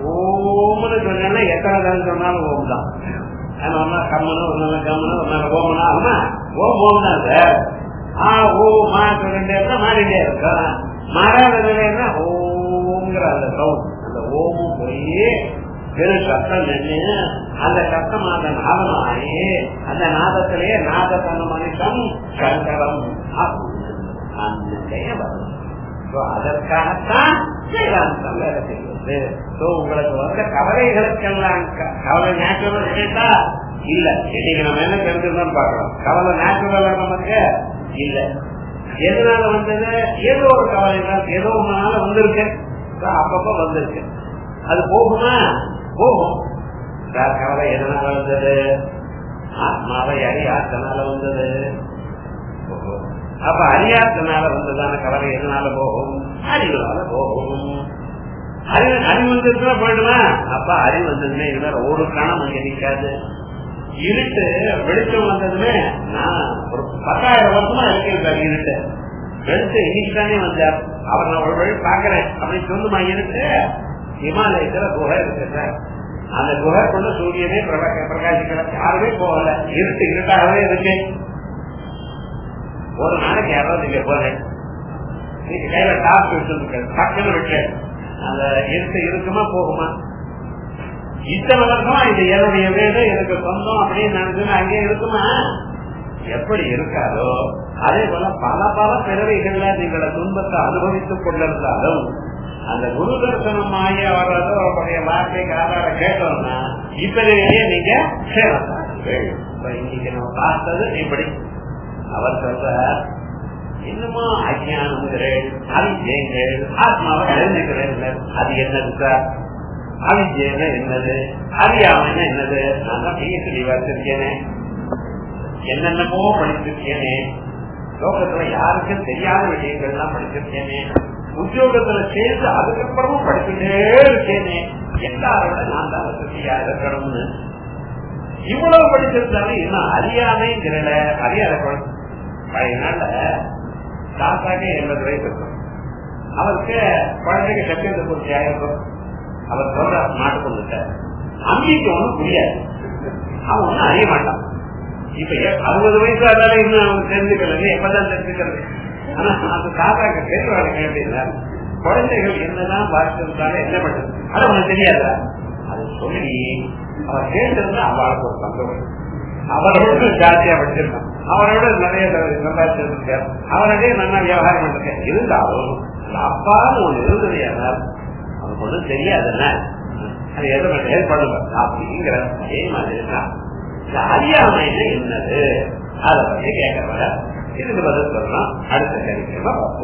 ஓம்னு சொன்னா எத்தனை தடவை சொன்னாலும் ஓம் தான் ஒன்னா கம்மனு ஒன்னு கம்மனு ஒன்னு ஓமனா ஆமா ஓம் ஓம் தான் சார் ஆ ஓ மா சொல்லிட்டே இருந்தா மாறிட்டே இருக்கும் மாறாத நிலைன்னா ஓம்ங்கிற அந்த சவுண்ட் அந்த ஓமும் போய் பெரு சத்தம் நின்று அந்த சத்தம் அந்த நாதம் ஆகி அந்த நாதத்திலேயே நாதத்தன மனுஷன் சங்கரம் அந்த ஜெயம் வரும் அதற்காகத்தான் வேதாந்தம் வேலை செய்வது உங்களுக்கு வந்த கவலைகளுக்கெல்லாம் கவலை நேச்சுரல் கேட்டா இல்ல இன்னைக்கு நம்ம என்ன தெரிஞ்சுதான் பாக்கலாம் கவலை நேச்சுரலா நமக்கு இல்ல எதனால வந்தது ஏதோ ஒரு கவலை தான் ஏதோ ஒன்னால வந்திருக்கு அப்பப்ப வந்திருக்கு அது போகுமா போகும் கவலை எதனால வந்தது ஆத்மாவை அறியாத்தனால வந்தது அப்ப அறியாத்தனால வந்ததான கவலை எதனால போகும் அறிவுனால போகும் அறிவு அறிவு வந்துருச்சுன்னா போயிடுமா அப்ப அறிவு வந்ததுமே இதனால ஒரு கணம் அங்க நிக்காது இருட்டு வெளிச்சம் வந்ததுமே நான் ஒரு பத்தாயிரம் வருஷமா இருக்கேன் சார் இருட்டு வெளிச்சம் இன்னைக்கு தானே வந்தார் அவர் நான் ஒரு வழி பாக்குறேன் அப்படின்னு சொல்லுமா இருட்டு இமாலயத்துல குகை இருக்கு சார் அந்த குகைக்குள்ள சூரியனே பிரகாசிக்கிற யாருமே போகல இருட்டு இருட்டாகவே இருக்கு ஒரு நாளைக்கு யாராவது இங்க போறேன் இன்னைக்கு கையில டாப் வச்சிருக்க டக்குன்னு விட்டு அந்த இருட்டு இருக்குமா போகுமா இத்தனை வருஷமா இது என்னுடைய வீடு எனக்கு சொந்தம் அப்படின்னு நினைச்சுன்னா அங்கே இருக்குமா எப்படி இருக்காதோ அதே போல பல பல பிறவைகள்ல நீங்கள துன்பத்தை அனுபவித்துக் கொண்டிருந்தாலும் அந்த குரு தரிசனம் ஆகி அவரது அவருடைய வார்த்தைக்கு ஆதாரம் கேட்டோம்னா இப்படியே நீங்க சேரத்தார்கள் இன்னைக்கு நம்ம பார்த்தது இப்படி அவர் சொல்ற இன்னுமா அஜானங்கள் அவிஜயங்கள் ஆத்மாவை தெரிஞ்சுக்கிறேன் அது என்னது சார் அவிஜயம் என்னது அறியாம என்னது நான் தான் பிஎஸ்டி வச்சிருக்கேனே என்னென்னமோ படிச்சிருக்கேனே லோகத்துல யாருக்கும் தெரியாத விஷயங்கள்லாம் படிச்சிருக்கேனே உத்தியோகத்துல சேர்ந்து அதுக்கப்புறமும் படிச்சுட்டே இருக்கேனே எல்லாரோட நான் தான் வசதியா இருக்கணும்னு இவ்வளவு படிச்சிருந்தாலும் இன்னும் அறியாமைங்கிறல அறியாத பழைய நாள்ல தாத்தாக்கே எண்பது வயசு இருக்கும் அவருக்கு குழந்தைக்கு சத்தியத்தை குறிச்சி ஆயிருக்கும் அவர் சொல்ற நாட்டு கொண்டுட்ட அம்பிக்கு ஒண்ணும் புரியாது அவன் ஒன்னும் அறிய மாட்டான் இப்ப அறுபது வயசு ஆனாலும் இன்னும் அவன் தெரிஞ்சுக்கிறது எப்பதான் தெரிஞ்சுக்கிறது ஆனா அந்த தாத்தாக்கு தெரிவாங்க கேட்டீங்கன்னா குழந்தைகள் என்னதான் பார்த்திருந்தாலும் என்ன பண்ணுது அது உனக்கு தெரியாதா அது சொல்லி அவன் கேட்டிருந்தா அவளுக்கு ஒரு சந்தோஷம் அவரோட ஜாஸ்தியா படிச்சிருக்கான் அவரோட நிறைய சம்பாதிச்சிருக்கார் அவரோடய நல்லா விவகாரம் பண்ணிருக்கேன் இருந்தாலும் அப்பான்னு ஒண்ணு இருந்தது ஆனால் அவனுக்கு ஒண்ணும் தெரியாதுல்ல அது எதை ஹெல்ப் பண்ணுங்க அப்படிங்கிற அதே மாதிரி தான் அறியாமை என்னது அதை பத்தி கேட்க வர இதுக்கு பதில் சொல்லலாம் அடுத்த கேள்வி